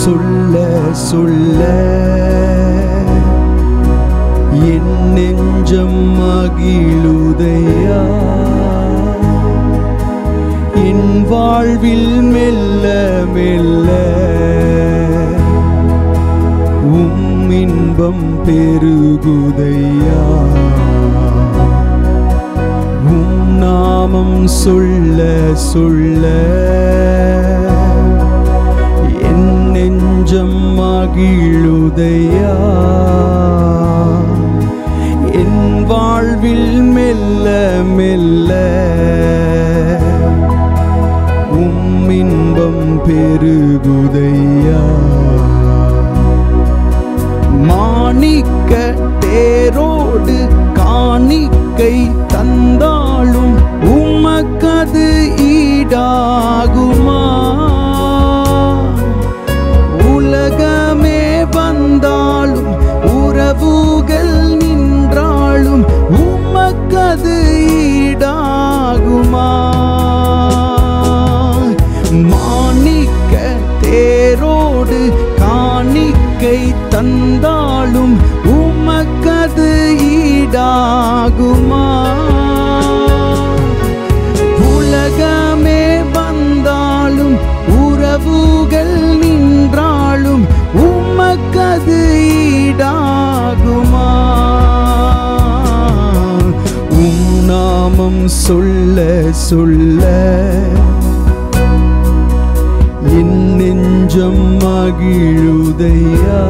சொல்ல சொல்ல என் நெஞ்சம் மகிழுதையா என் வாழ்வில் மெல்ல மெல்ல உம் இன்பம் பெருகுதையா உம் நாமம் சொல்ல சொல்ல என் நெஞ்சம் மகிழுதையா என் வாழ்வில் மெல்ல மெல்ல உம் இன்பம் பெருகுதையா மாணிக்க தேரோடு காணிக்கை தந்தாலும் உமக்கது ஈடாகுமா உலகமே வந்தாலும் உறவுகள் நின்றாலும் உமக்கது ஈடாகுமா மாணிக்க தேரோடு காணிக்கை தந்தாலும் உமக்கது ஈடாகுமா உலகமே வந்தாலும் உறவுகள் நின்றாலும் உமக்கது ஈடாகுமா உம் நாமம் சொல்ல சொல்ல என் நெஞ்சம் மகிழுதையா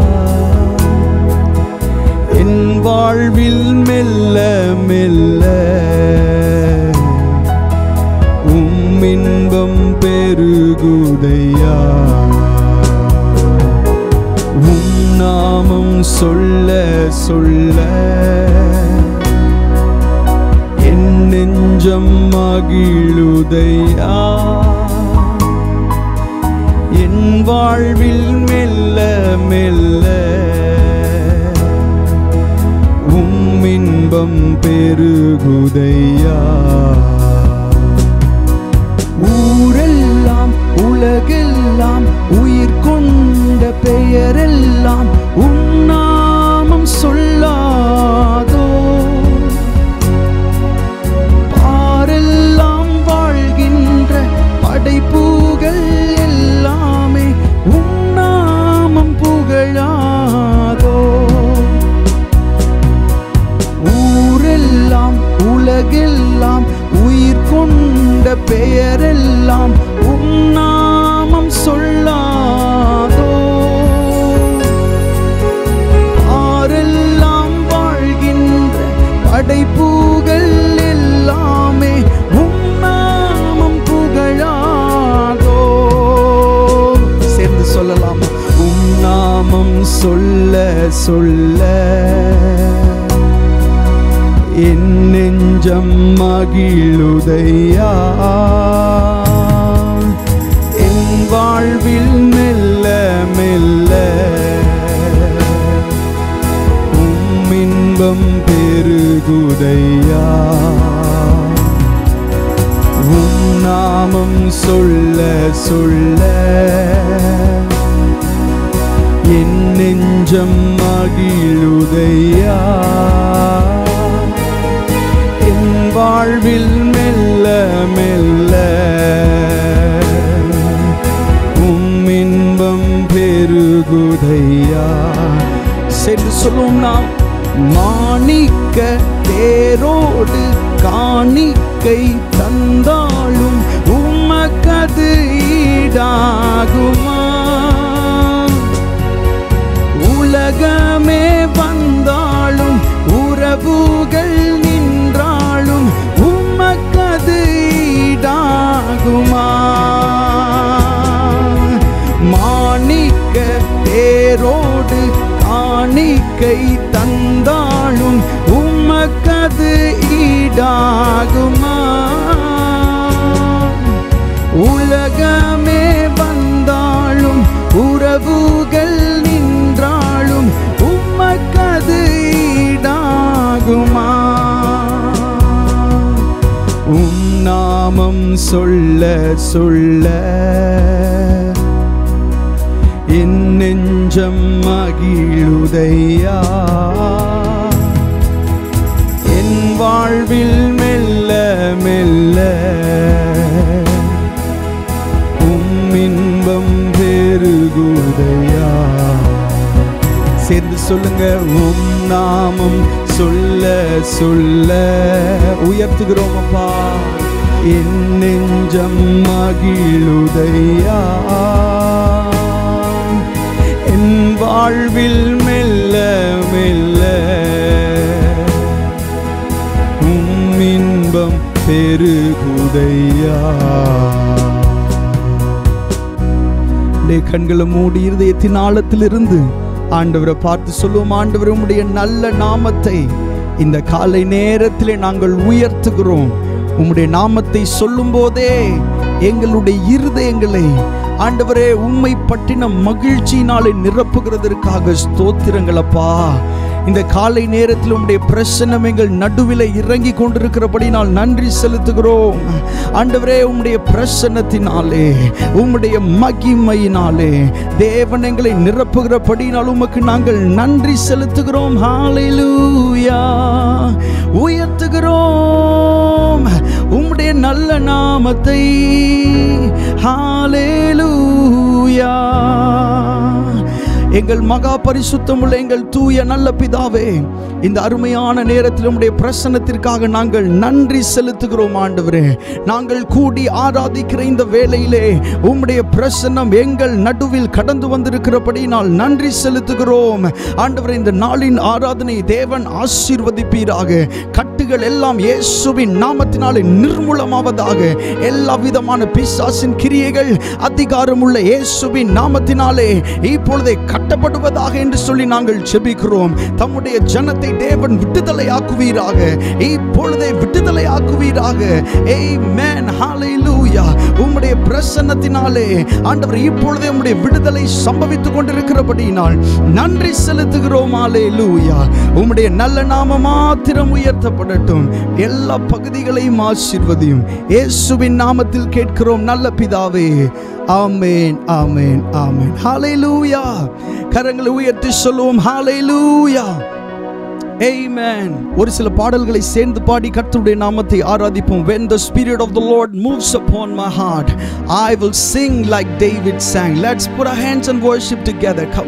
என் வாழ்வில் மெல்ல மெல்ல உம் இன்பம் பெருகுதையா உம் நாமம் சொல்ல சொல்ல என் நெஞ்சம் மகிழுதையா என் வாழ்வில் மெல்ல மெல்ல உம் இன்பம் பெருகுதையா ஊரெல்லாம் உலகெல்லாம் உயிர் கொண்ட பெயரெல்லாம் உன் நாமம் சொல்லாதோ பாரெல்லாம் வாழ்கின்ற படைப்புகள் எல்லாமே உன் நாமம் புகழாதோ ஊரெல்லாம் உலகெல்லாம் உயிர் கொண்ட பெயரெல்லாம் உன் நாமம் சொல்லாதோ ஆரெல்லாம் வாழ்கின்ற படைப்புகள் எல்லாமே உன் நாமம் புகழாதோ சேர்ந்து சொல்லலாம் உம் நாமம் சொல்ல சொல்ல என் நெஞ்சம் மகிழுதையா என் வாழ்வில் மெல்ல மெல்ல உம் இன்பம் பெருகுதையா உம் நாமம் சொல்ல சொல்ல என் நெஞ்சம் மகிழுதையா என் வாழ்வில் மெல்ல மெல்ல உம் இன்பம் பெருகுதையா சென்று சொல்லும் நாம் மாணிக்க தேரோடு காணிக்கை தந்தாலும் உமக்கது ஈடாகுமா உலகமே வந்தாலும் உறவுகள் நின்றாலும் உமக்கது ஈடாகுமா மாணிக்க தேரோடு காணிக்கை தந்தாலும் உமக்கது ஈடாகுமா உலகமே வந்தாலும் உறவுகள் நின்றாலும் உமக்கது ஈடாகுமா உம் நாமம் சொல்ல சொல்ல நெஞ்சம் மகிழுதையா என் வாழ்வில் மெல்ல மெல்ல உம் இன்பம் பெருகுதையா சேர்ந்து சொல்லுங்க உம் நாமம் சொல்ல சொல்ல உயர்த்துகிறோம் அப்பா என் நெஞ்சம் மகிழுதையா என் வாழ்வில் மெல்ல மெல்ல உம் இன்பம் பெருகுதையா உடைய கண்களை மூடி இருதயத்தின் ஆழத்திலிருந்து ஆண்டவரை பார்த்து சொல்லுவோம் ஆண்டவர் உம்முடைய நல்ல நாமத்தை இந்த காலை நேரத்திலே நாங்கள் உயர்த்துகிறோம் உம்முடைய நாமத்தை சொல்லும் போதே எங்களுடைய இருதயங்களை ஆண்டவரே உம்மை பற்றின மகிழ்ச்சியினாலே நிரப்புகிறதற்காக ஸ்தோத்திரங்களப்பா இந்த காலை நேரத்தில் உம்முடைய பிரசன்னம் எங்கள் நடுவில் இறங்கி கொண்டிருக்கிறபடினால் நன்றி செலுத்துகிறோம் ஆண்டவரே உம்முடைய பிரசன்னத்தினாலே உம்முடைய மகிமையினாலே தேவன் எங்களை நிரப்புகிறபடினால் உமக்கு நாங்கள் நன்றி செலுத்துகிறோம் ஹalleluya உயர்த்துகிறோம் உம்முடைய நல்ல நாமத்தை ஹalleluya எங்கள் மகா பரிசுத்தமுள்ள எங்கள் தூய நல்ல பிதாவே இந்த அருமையான நேரத்தில் உம்முடைய பிரசன்னத்திற்காக நாங்கள் நன்றி செலுத்துகிறோம் ஆண்டவரே நாங்கள் கூடி ஆராதிக்கிற இந்த வேளையிலே உம்முடைய பிரசன்னம் எங்கள் நடுவில் கடந்து வந்திருக்கிறபடினால் நன்றி செலுத்துகிறோம் ஆண்டவரே இந்த நாளின் ஆராதனை தேவன் ஆசீர்வதிப்பீராக கட்டுகள் எல்லாம் இயேசுவின் நாமத்தினாலே நிர்மூலமாவதாக எல்லா விதமான பிசாசின் கிரியைகள் அதிகாரமுள்ள இயேசுவின் நாமத்தினாலே இப்பொழுதே கட்டப்படுவதாக என்று சொல்லி நாங்கள் செபிக்கிறோம் தம்முடைய ஜனத்தை தேவன் விடுதலை ஆக்குவீராக இப்பொழுதே விடுதலை ஆக்குவீராக ஆமென் ஹalleluya உம்முடைய பிரசன்னத்தினாலே ஆண்டவர் இப்பொழுதே உம்முடைய விடுதலை சம்பவித்துக் கொண்டிருக்கிறபடியினால் நன்றி செலுத்துகிறோம் ஹalleluya உம்முடைய நல்ல நாம மாத்திரம் உயர்த்தப்படட்டும் எல்லா பகுதிகளையும் ஆசீர்வதியும் இயேசுவின் நாமத்தில் கேட்கிறோம் நல்ல பிதாவே ஆமென் ஆமென் ஆமென் ஹalleluya கரங்களை உயர்த்தி சொல்லுவோம் ஹalleluya Amen. ஒரு சில பாடல்களை சேர்ந்து பாடி கர்த்தருடைய நாமத்தை ஆராதிப்போம் when the spirit of the lord moves upon my heart i will sing like david sang let's put our hands and worship together come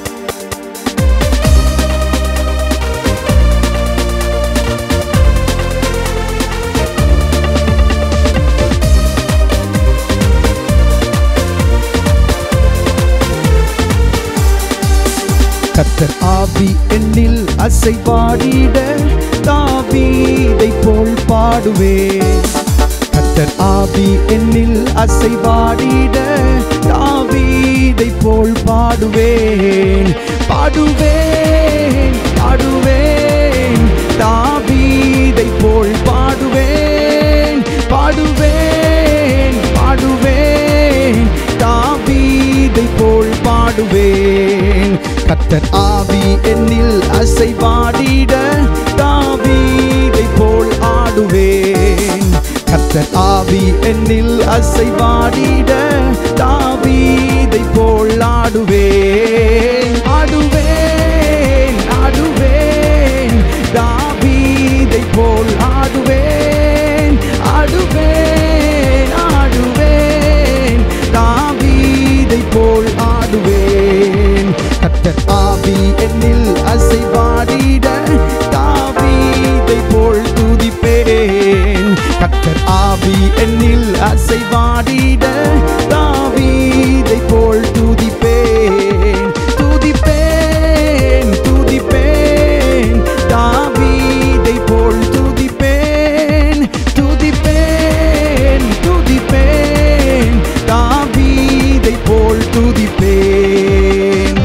கர்த்தர் ஆவி என்னில் அசைவாடிட தாவீதை போல் பாடுவே கர்த்தர் ஆவி என்னில் அசைவாடிட தாவீதை போல் பாடுவேன் பாடுவேன் பாடுவேன் தாவீதை போல் பாடுவேன் பாடுவேன் பாடுவேன் தாவீதை போல் பாடுவேன் கர்த்தர் ஆவி என்னில் அசைவாடிட தாவீதை போல் ஆடுவேன் கர்த்தர் ஆவி என்னில் அசைவாடிட தாவீதை போல் ஆடுவேன் ஆடுவேன் ஆடுவேன் தாவீதை போல் ஆடுவேன் ஆடுவேன் ஆடுவேன் தாவீதை போல் ஆடுவேன் கர்த்தர் ஆவி என்னில் அசைவாடிட தாவீதை போல் துதிப்பேன் கர்த்தர் ஆவி என்னில் அசைவாடிட தாவீதை போல் துதிப்பேன் துதிப்பேன் துதிப்பேன் தாவீதை போல் துதிப்பேன் துதிப்பேன் துதிப்பேன் தாவீதை போல் துதிப்பேன்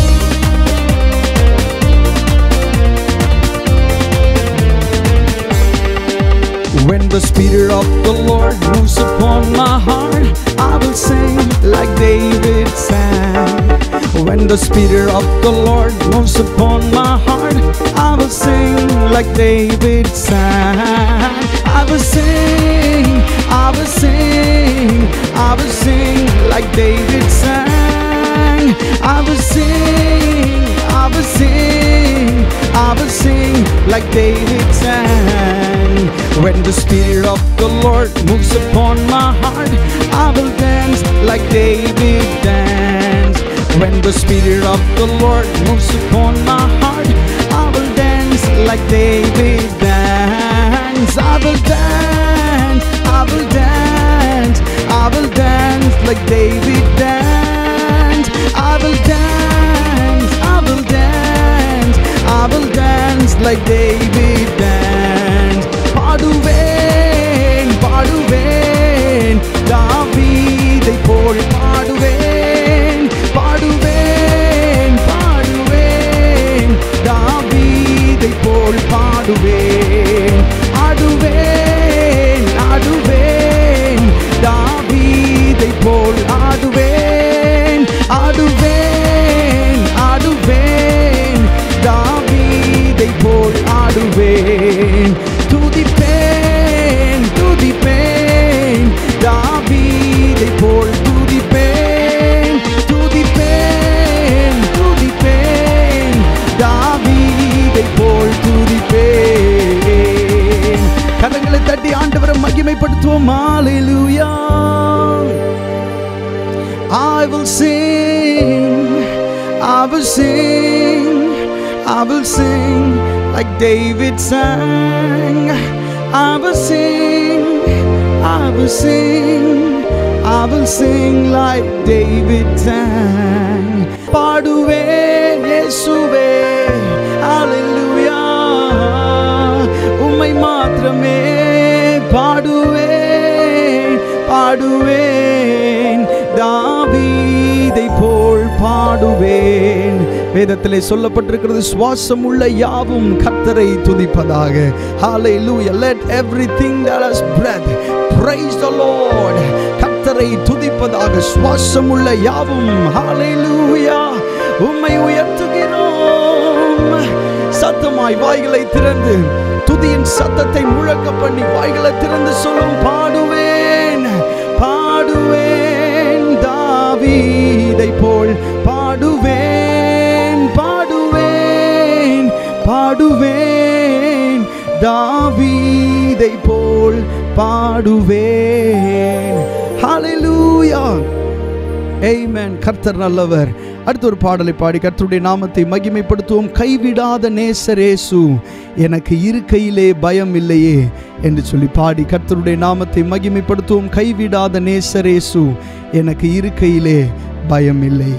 When the Spirit of the Lord moves upon my heart, I will sing like David sang. When the Spirit of the Lord moves upon my heart, I will sing like David sang. I will sing, I will sing, I will sing like David sang. I will sing, I will sing, I will sing like David sang. When the Spirit of the Lord moves upon my heart, I will dance like David danced. When the Spirit of the Lord moves upon my heart, I will dance like David danced. I will dance, I will dance, I will dance like David danced. I will dance, I will dance, I will dance like David danced. பாடுவேன் பாடுவேன் தாவீதை போல் பாடுவேன் பாடுவேன் பாடுவேன் தாவீதை போல் பாடுவேன் ஆடுவேன் ஆடுவேன் தாவீதை போல் ஆடுவேன் ஆடுவேன் ஆடுவேன் தாவீதை போல் ஆடுவேன் துதிப்பேன் துதிப்பேன் தாவீதை போல் துதிப்பேன் துதிப்பேன் துதிப்பேன் தாவீதை போல் துதிப்பேன் கரங்களை தட்டி ஆண்டவரை மகிமைப்படுத்துவோம் ஹalleluya I will sing, I will sing, I will sing like David sang. I will sing, I will sing, I will sing like David sang. பாடுவேன் இயேசுவே hallelujah உம்மை மாத்திரமே பாடுவேன் பாடுவேன் தாவீதை போல் பாடுவேன் வேதத்திலே சொல்லப்பட்டிருக்கிறது சுவாசம் உள்ள யாவும் கர்த்தரை துதிப்பதாக hallelujah let everything that has breath praise the lord கர்த்தரை துதிப்பதாக சுவாசம் உள்ள யாவும் hallelujah உம்மை உயர்த்துகிறோம் சத்தமாய் வாய்களை திறந்து துதியின் சத்தத்தை முழக்க பண்ணி வாய்களை திறந்து சொல்லும் பாடுவேன் பாடுவேன் தாவீதை போல் பாடுவேன் பாடுவேன் பாடுவேன் தாவீதை போல் பாடுவேன் ஹalleluya Amen. கர்த்தர் நல்லவர் அடுத்த ஒரு பாடலை பாடி கர்த்தருடைய நாமத்தை மகிமைப்படுத்துவோம் கைவிடாத நேசரேசு எனக்கு இருக்கையிலே பயம் இல்லையே என்று சொல்லி பாடி கர்த்தருடைய நாமத்தை மகிமைப்படுத்துவோம் கைவிடாத நேசரேசு எனக்கு இருக்கையிலே பயம் இல்லை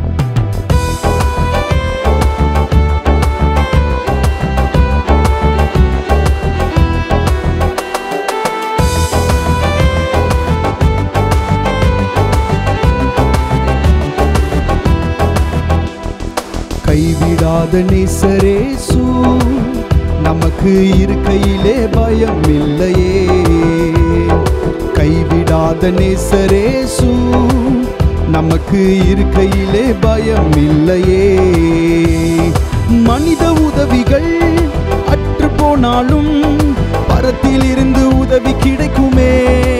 கைவிடாத நேசரேசு நமக்கு இருக்கையிலே பயம் இல்லையே கைவிடாத நேசரேசு நமக்கு இருக்கையிலே பயம் இல்லையே மனித உதவிகள் அற்று போனாலும் பரத்தில் இருந்து உதவி கிடைக்குமே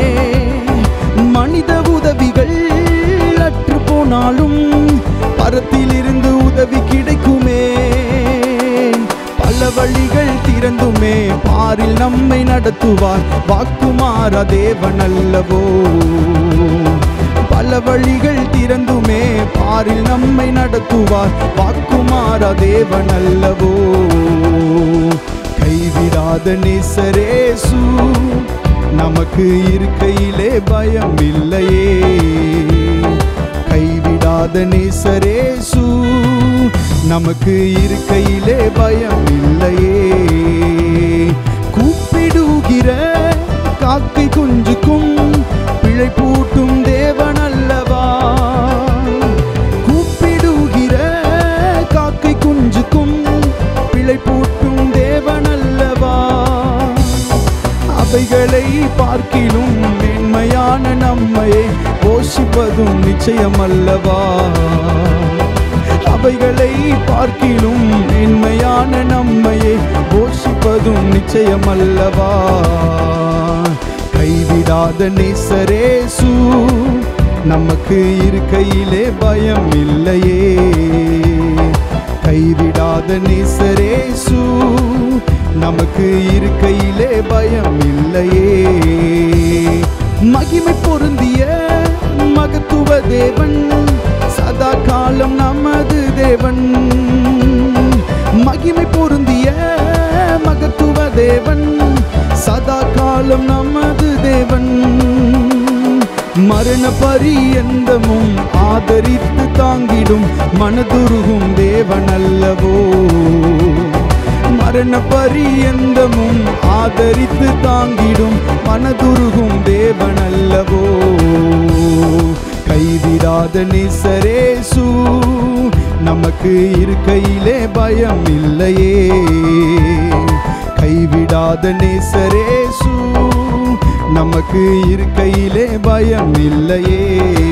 மனித உதவிகள் அற்று போனாலும் பரத்தில் இருந்து உதவி கிடைக்குமே பல வழிகள் திறந்துமே பாரில் நம்மை நடத்துவார் வாக்குமார தேவன் அல்லவோ பல வழிகள் திறந்துமே பாரில் நம்மை நடத்துவார் வாக்குமார தேவன் அல்லவோ கைவிடாத நேசரேசு நமக்கு இருக்கையிலே பயம் இல்லையே கைவிடாத நேசரேசு நமக்கு இருக்கையிலே பயம் இல்லையே கூப்பிடுகிற காக்கை குஞ்சுக்கும் பிழை பூட்டும் தேவன் அல்லவா கூப்பிடுகிற காக்கை குஞ்சுக்கும் பிழை பூட்டும் தேவன் அல்லவா அவைகளை பார்க்கிலும் மேன்மையான நம்மையே போஷிப்பதும் நிச்சயம் அல்லவா அவைகளை பார்க்கிலும் மேன்மையான நம்மையே போஷிப்பதும் நிச்சயம் அல்லவா கைவிடாத நேசரேசு நமக்கு இருக்கையிலே பயம் இல்லையே கைவிடாத நேசரேசு நமக்கு இருக்கையிலே பயம் இல்லையே மகிமை பொருந்திய மகத்துவ தேவன் சதா காலம் நமது தேவன் மகிமை பொருந்திய மகத்துவ தேவன் சதா காலம் நமது தேவன் மரண பரியந்தமும் ஆதரித்து தாங்கிடும் மனதுருகும் தேவன் அல்லவோ மரண பரியந்தமும் ஆதரித்து தாங்கிடும் மனதுருகும் தேவன் அல்லவோ கைவிடாத நிசரேசு நமக்கு இருக்கையிலே பயம் இல்லையே கைவிடாத நேசரேசு நமக்கு இருக்கையிலே பயம் இல்லையே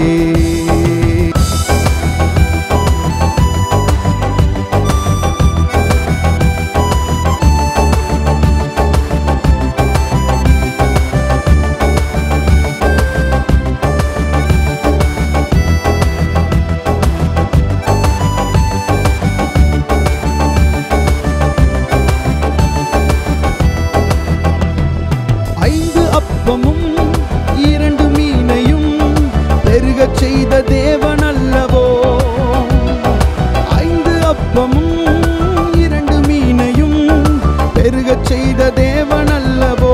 ஐந்து அப்பமும் இரண்டு மீனையும் பெருகச் செய்த தேவன் அல்லவோ ஐந்து அப்பமும் இரண்டு மீனையும் பெருகச் செய்த தேவன் அல்லவோ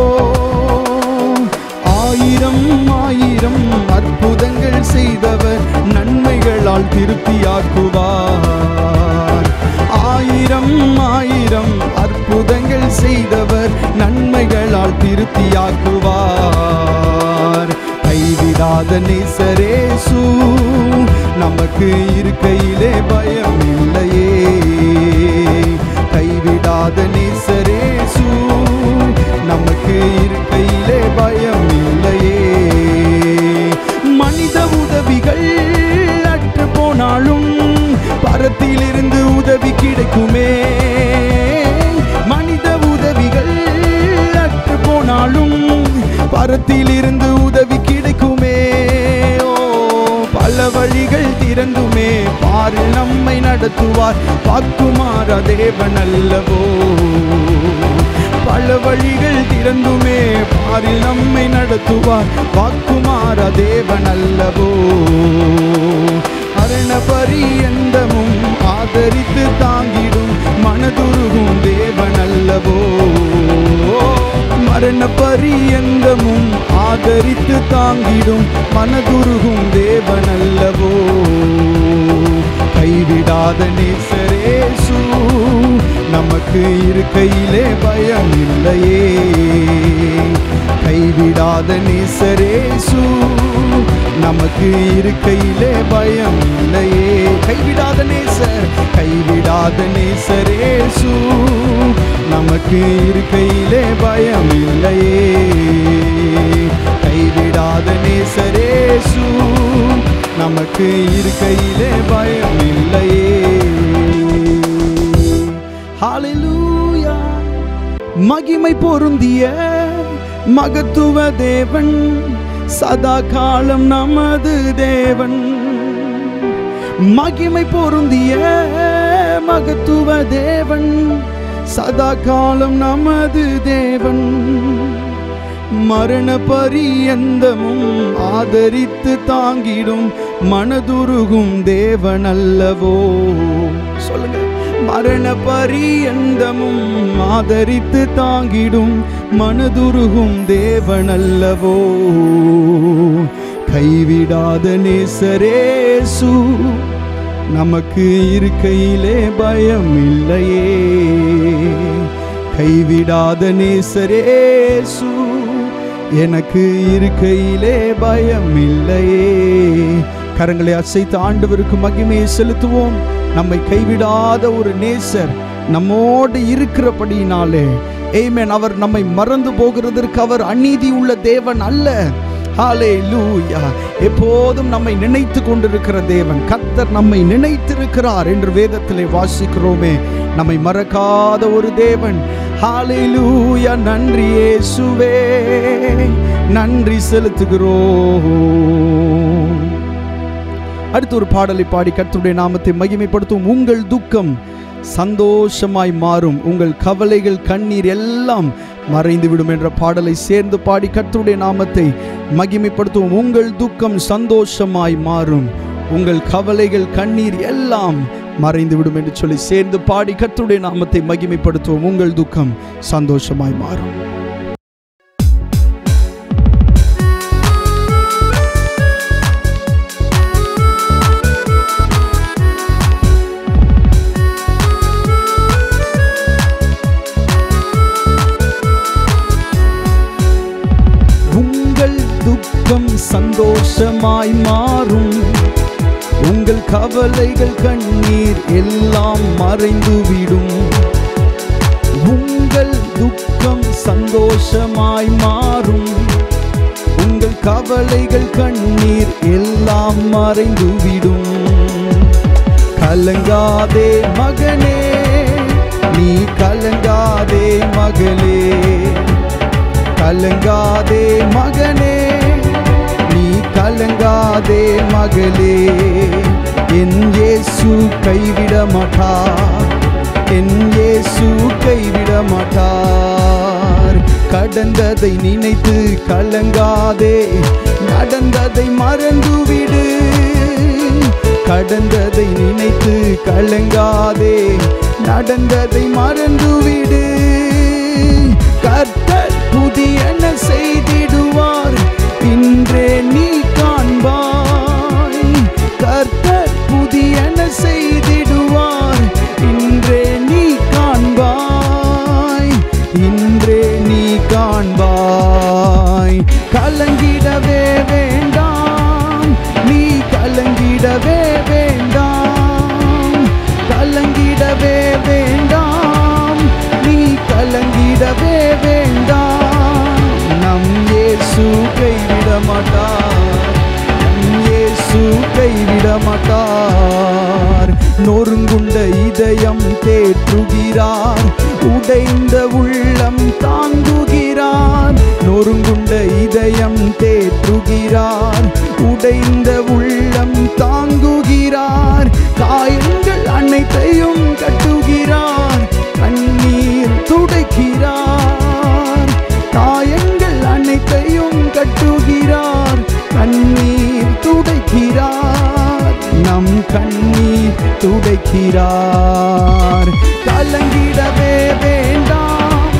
ஆயிரம் ஆயிரம் அற்புதங்கள் செய்தவர் நன்மைகளால் திருப்தியாக்குவார் ஆயிரம் ஆயிரம் அற்புதங்கள் செய்தவர் நன்மைகளால் திருப்தியாக்குவார் கைவிடாத நேசரேசு நமக்கு இருக்கையிலே பயம் இல்லையே கைவிடாத நேசரேசு நமக்கு இருக்கையிலே பயம் இல்லையே மனித உதவிகள் அற்று போனாலும் பரத்திலிருந்து உதவி கிடைக்குமே மனித உதவிகள் அற்று போனாலும் பரத்திலிருந்து உதவி கிடைக்குமே ஓ பல வழிகள் திறந்துமே பாரு நம்மை நடத்துவார் பாக்குமாற தேவன் அல்லவோ பல வழிகள் திறந்துமே பாரில் நம்மை நடத்துவார் வாக்குமாற தேவன் அல்லவோ அரண பரியந்தமும் ஆதரித்து தாங்கிடும் மனதுருகும் தேவன் அல்லவோ மரண பரியந்தமும் ஆதரித்து தாங்கிடும் மனதுருகும் தேவன் அல்லவோ கைவிடாத நேசரேசு நமக்கு இருக்கையிலே பயம் இல்லையே கைவிடாத நேசரேசு நமக்கு இருக்கையிலே பயம் இல்லையே கைவிடாத நேசர் கைவிடாத நேசரேசு நமக்கு இருக்கையிலே பயம் இல்லையே கைவிடாத நேசரேசு நமக்கு இருக்கையிலே பயம் இல்லையே ஹalleluya மகிமை பொருந்திய மகத்துவ தேவன் சதா காலம் நமது தேவன் மகிமை பொருந்திய மகத்துவ தேவன் சதா காலம் நமது தேவன் மரண பரியந்தமும் ஆதரித்து தாங்கிடும் மனதுருகும் தேவன் அல்லவோ சொல்லுங்க மரண பரியந்தமும் ஆதரித்து தாங்கிடும் மனதுருகும் தேவன் அல்லவோ கைவிடாத நேசரேசு நமக்கு இருக்கையிலே பயம் இல்லையே கைவிடாத நேசரேசு எனக்கு இருக்கையிலே பயம் இல்லையே கரங்களை அசைத்து ஆண்டவருக்கு மகிமையை செலுத்துவோம் நம்மை கைவிடாத ஒரு நேசர் நம்மோடு இருக்கிறபடியினாலே ஏமேன் அவர் நம்மை மறந்து போகிறதற்கு அவர் அநீதி உள்ள தேவன் அல்ல ஹாலே லூயா எப்போதும் நம்மை நினைத்து கொண்டிருக்கிற தேவன் கர்த்தர் நம்மை நினைத்திருக்கிறார் என்று வேதத்திலே வாசிக்கிறோமே நம்மை மறக்காத ஒரு தேவன் ஹாலே லூயா நன்றி இயேசுவே நன்றி செலுத்துகிறோம் அடுத்து ஒரு பாடலை பாடி கர்த்தருடைய நாமத்தை மகிமைப்படுத்தும் உங்கள் துக்கம் சந்தோஷமாய் மாறும் உங்கள் கவலைகள் கண்ணீர் எல்லாம் மறைந்து விடும் என்ற பாடலை சேர்ந்து பாடி கர்த்தருடைய நாமத்தை மகிமைப்படுத்தும் உங்கள் துக்கம் சந்தோஷமாய் மாறும் உங்கள் கவலைகள் கண்ணீர் எல்லாம் மறைந்து விடும் என்று சொல்லி சேர்ந்து பாடி கர்த்தருடைய நாமத்தை மகிமைப்படுத்துவோம் உங்கள் துக்கம் சந்தோஷமாய் மாறும் உங்கள் துக்கம் சந்தோஷமாய் மாறும் உங்கள் கவலைகள் கண்ணீர் எல்லாம் மறைந்துவிடும் உங்கள் துக்கம் சந்தோஷமாய் மாறும் உங்கள் கவலைகள் கண்ணீர் எல்லாம் மறைந்துவிடும் கலங்காதே மகனே நீ கலங்காதே மகளே கலங்காதே மகனே நீ கலங்காதே மகளே என் இயேசு கைவிட மாட்டார் என் இயேசு கைவிட மாட்டார் கடந்ததை நினைத்து கலங்காதே நடந்ததை மறந்துவிடு கடந்ததை நினைத்து கலங்காதே நடந்ததை மறந்துவிடு கர்த்தர் புதியன செய்திடுவார் இன்றே நீ காண்பாய் கர்த்தர் புதியன செய்திடுவார் இன்றே நீ காண்பாய் இன்றே நீ காண்பாய் கலங்கிடவே வேண்டாம் நீ கலங்கிடவே வேண்டாம் கலங்கிடவே வேண்டாம் நீ கலங்கிடவே வேண்டாம் நம் இயேசு கைவிட மாட்டார் நம் இயேசு கைவிட மாட்டார் நொறுங்குண்ட இதயம் தேற்றுகிறார் உடைந்த உள்ளம் தாங்குகிறார் நொறுங்குண்ட இதயம் தேற்றுகிறார் உடைந்த உள்ளம் தாங்குகிறார் காயங்கள் அனைத்தையும் கட்டுகிறார் கண்ணீர் துடைக்கிறார் காயங்கள் அனைத்தையும் கட்டுகிறார் கண்ணீர் துடைக்கிறார் நம் கண்ணீர் துடைக்கிறார் கலங்கிடவே வேண்டாம்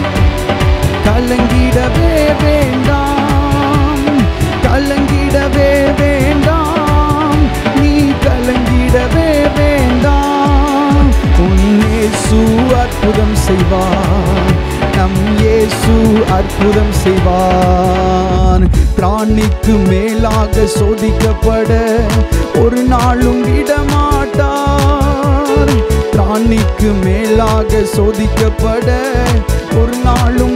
கலங்கிடவே வேண்டாம் கலங்கிடவே வேண்டாம் நீ கலங்கிடவே வேண்டாம் உன் இயேசு அற்புதம் செய்வார் நம் இயேசு அற்புதம் செய்வார் பிராணிக்கு மேலாக சோதிக்கப்பட ஒரு நாளும் விடமாட்டார் பிராணிக்கு மேலாக சோதிக்கப்பட ஒரு நாளும்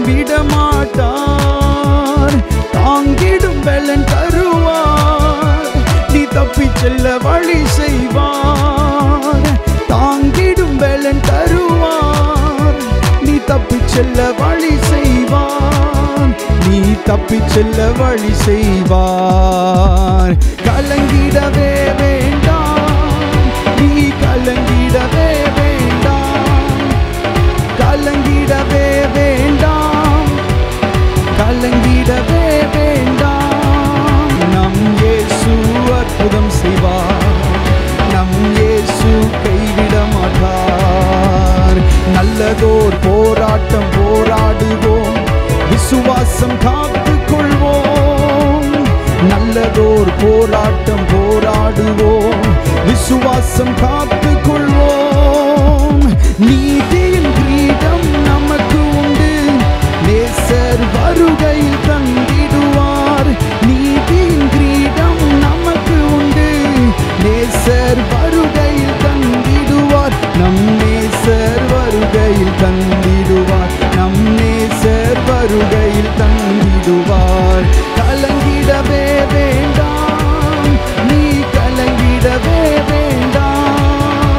விடமாட்டார் தாங்கிடும் பலன் தருவார் நீ தப்பிச் செல்ல வழி செய்வார் தாங்கிடும் பலன் தருவார் நீ தப்பிச் செல்ல வழி செய்வார் நீ தப்பிச் செல்ல வழி செய்வார் கலங்கிடவே வேண்டாம் நீ கலங்கிடவே வேண்டாம் கலங்கிடவே வேண்டாம் கலங்கிடவே வேண்டாம் நம் இயேசு அற்புதம் செய்வார் நம் இயேசு கைவிட மாட்டார் நல்லதோர் போராட்டம் போராடுவோம் விசுவாசம் காத்துக் கொள்வோம் நல்லதோர் போராட்டம் போராடுவோம் விசுவாசம் காத்துக் கொள்வோம் நீதியின் கிரீடம் நமக்கு உண்டு நேசர் வருகையில் தந்திடுவார் நீதியின் கிரீடம் நமக்கு உண்டு நேசர் வருகையில் தந்திடுவார் நம் நேசர் வருகையில் தந்திடுவார் நம் நேசர் வருகையில் தந்திடுவார் கலங்கிடவே வேண்டாம் நீ கலங்கிடவே வேண்டாம்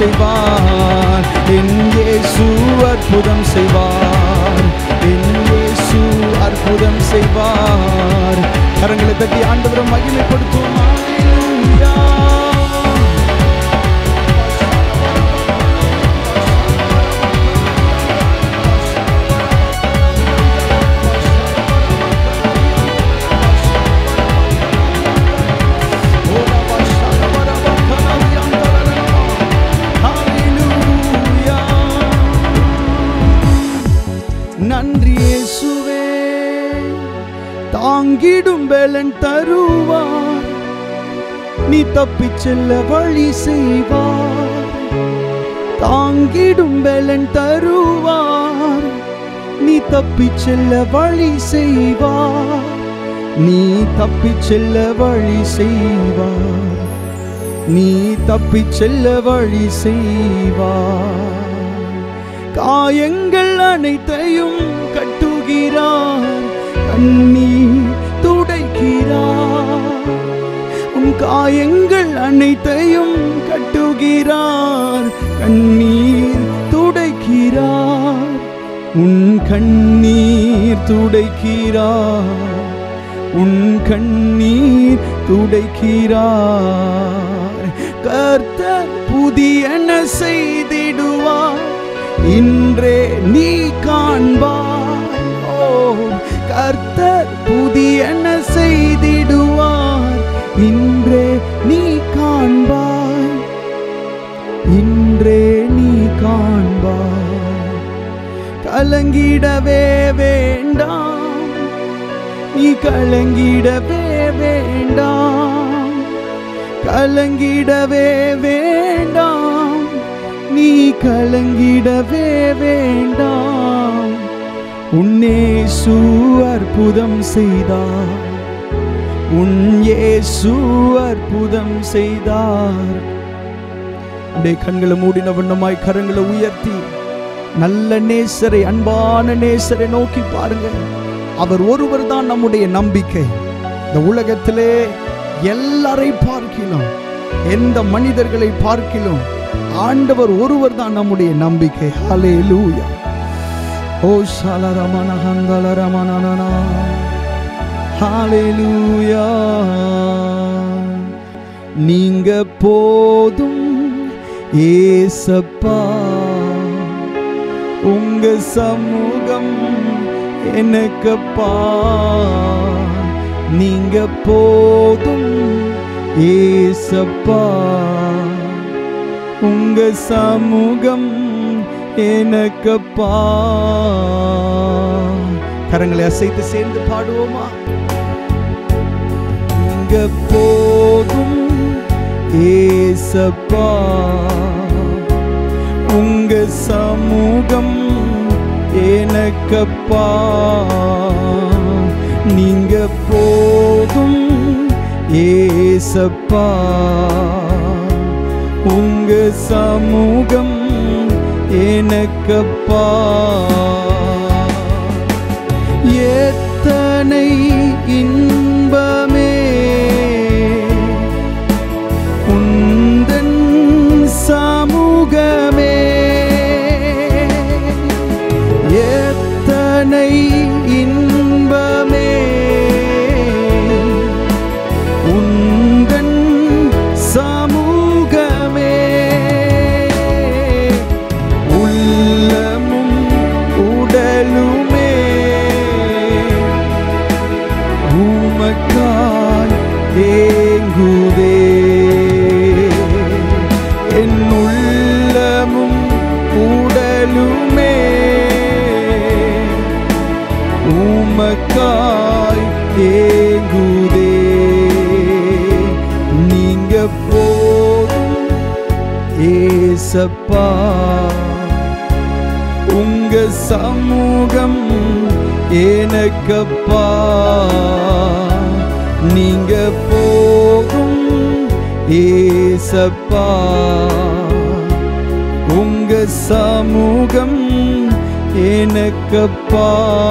செய்வார் என் இயேசு அற்புதம் செய்வார் என் இயேசு அற்புதம் செய்வார் கரங்களை தட்டி ஆண்டவரை மகிமைப்படுத்துவோம் Hallelujah. நன்றி இயேசுவே தாங்கிடும் பலன் தருவார் நீ தப்பிச் செல்ல வழி செய்வார் தாங்கிடும் பலன் தருவார் நீ தப்பிச் செல்ல வழி செய்வார் நீ தப்பிச் செல்ல வழி செய்வார் நீ தப்பிச் செல்ல வழி செய்வார் காயங்கள் அனைத்தையும் கட்டுகிறார் கண்ணீர் துடைக்கிறார் உன் காயங்கள் அனைத்தையும் கட்டுகிறார் கண்ணீர் துடைக்கிறார் உன் கண்ணீர் துடைக்கிறார் உன் கண்ணீர் துடைக்கிறார் கர்த்தர் புதியன செய்திடுவார் இன்றே நீ காண்பாய் ஓ கர்த்தர் புதியன செய்திடுவார் இன்றே நீ காண்பாய் இன்றே நீ காண்பாய் கலங்கிடவே வேண்டாம் நீ கலங்கிடவே வேண்டாம் கலங்கிடவே வேண்டாம் நீ கலங்கிடவே வேண்டாம் உன்னேசு அற்புதம் செய்தார் உன் இயேசு அற்புதம் செய்தார் அப்படியே கண்களை மூடின வண்ணமாய் கரங்களை உயர்த்தி நல்ல நேசரை அன்பான நேசரை நோக்கி பாருங்க அவர் ஒருவர் தான் நம்முடைய நம்பிக்கை இந்த உலகத்திலே எல்லாரை பார்க்கிலும் எந்த மனிதர்களை பார்க்கிலும் ஆண்டவர் ஒருவர் தான் நம்முடைய நம்பிக்கை ஹலே லூயா ஓ ஷாலரமண ஹந்தலரமணனா ஹalleluya நீங்க போதும் ஏசப்பா உங்க சமூகம் எனக்கப்பா நீங்க போதும் ஏசப்பா உங்க சமூகம் எனக்கப்பா கரங்களை அசைத்து சேர்ந்து பாடுவோமா இங்க போதும் ஏசப்பா உங்க சமூகம் எனக்கப்பா நீங்க போதும் ஏசப்பா உங்க சமூகம் எனக்கப்பா எத்தனை இன்பமே உந்தன் சமூகமே எத்தனை இன்பமே உந்தன் சமூகமே உள்ளமும் உடலுமே உமக்காய் ஏங்குதே என் உள்ளமும் உடலுமே உமக்காய் ஏங்குதே நீங்க போதும் ஏசப்பா உங்க சமூகம் எனக்கப்பா நீங்க போகும் ஏசப்பா உங்க சமூகம் எனக்கப்பா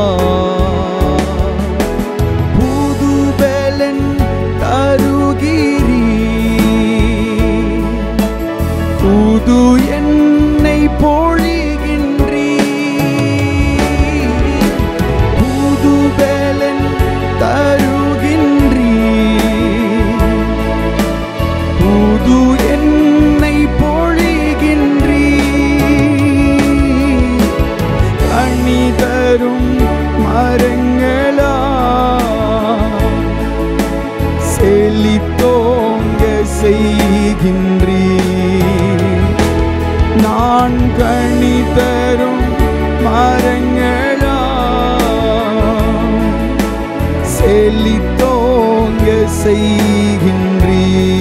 புது பலன் தருகிறீ புது நீங்க செய்கின்றீ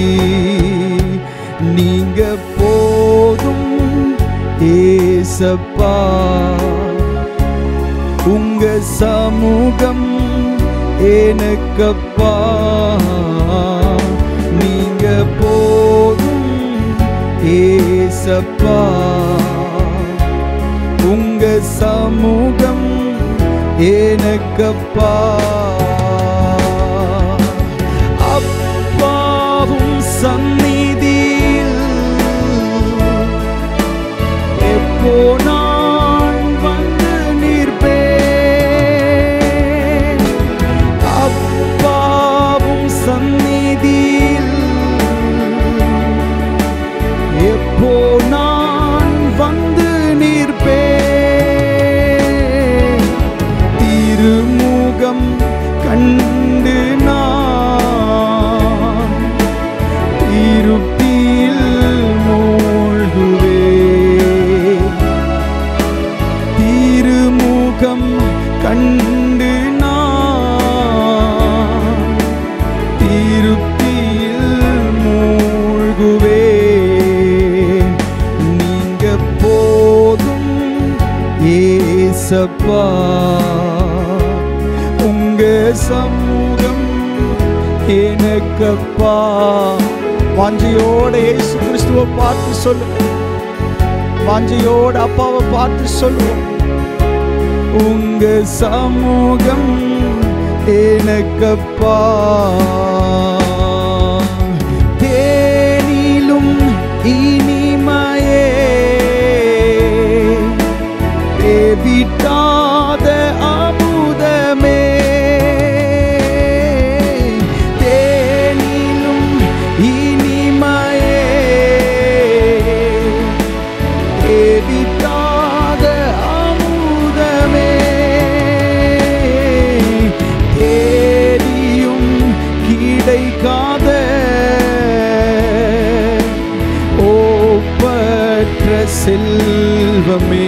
நீங்க போதும் ஏசப்பா உங்க சமூகம் எனக்கப்பா நீங்க போதும் ஏசப்பா உங்க சமூகம் எனக்கப்பா அப்பாவும் சந்நிதியில் எப்போ நான் வந்து நிற்பேன் அப்பாவும் சந்நிதியில் எப்போ நான் வந்து நிற்பேன் திருமுகம் கண்டு நான் இருட்டில் மூழ்குவேன் திருமுகம் கண்டு நான் திருப்தியில் மூழ்குவேன் நீங்க போதும் ஏசப்பா உங்க சமூகம் எனக்கப்பா வாஞ்சியோட இயேசு கிறிஸ்துவை பார்த்து சொல்லுங்க வாஞ்சையோட அப்பாவை பார்த்து சொல்லுவோம் உங்க சமூகம் எனக்கப்பா தேனிலும் இனிமையே தேவிட்டாத அமுதமே தேனிலும் இனிமையே தேவிட்டாத அமுதமே தேடியும் கிடைக்காத ஓப்பற்ற செல்வமே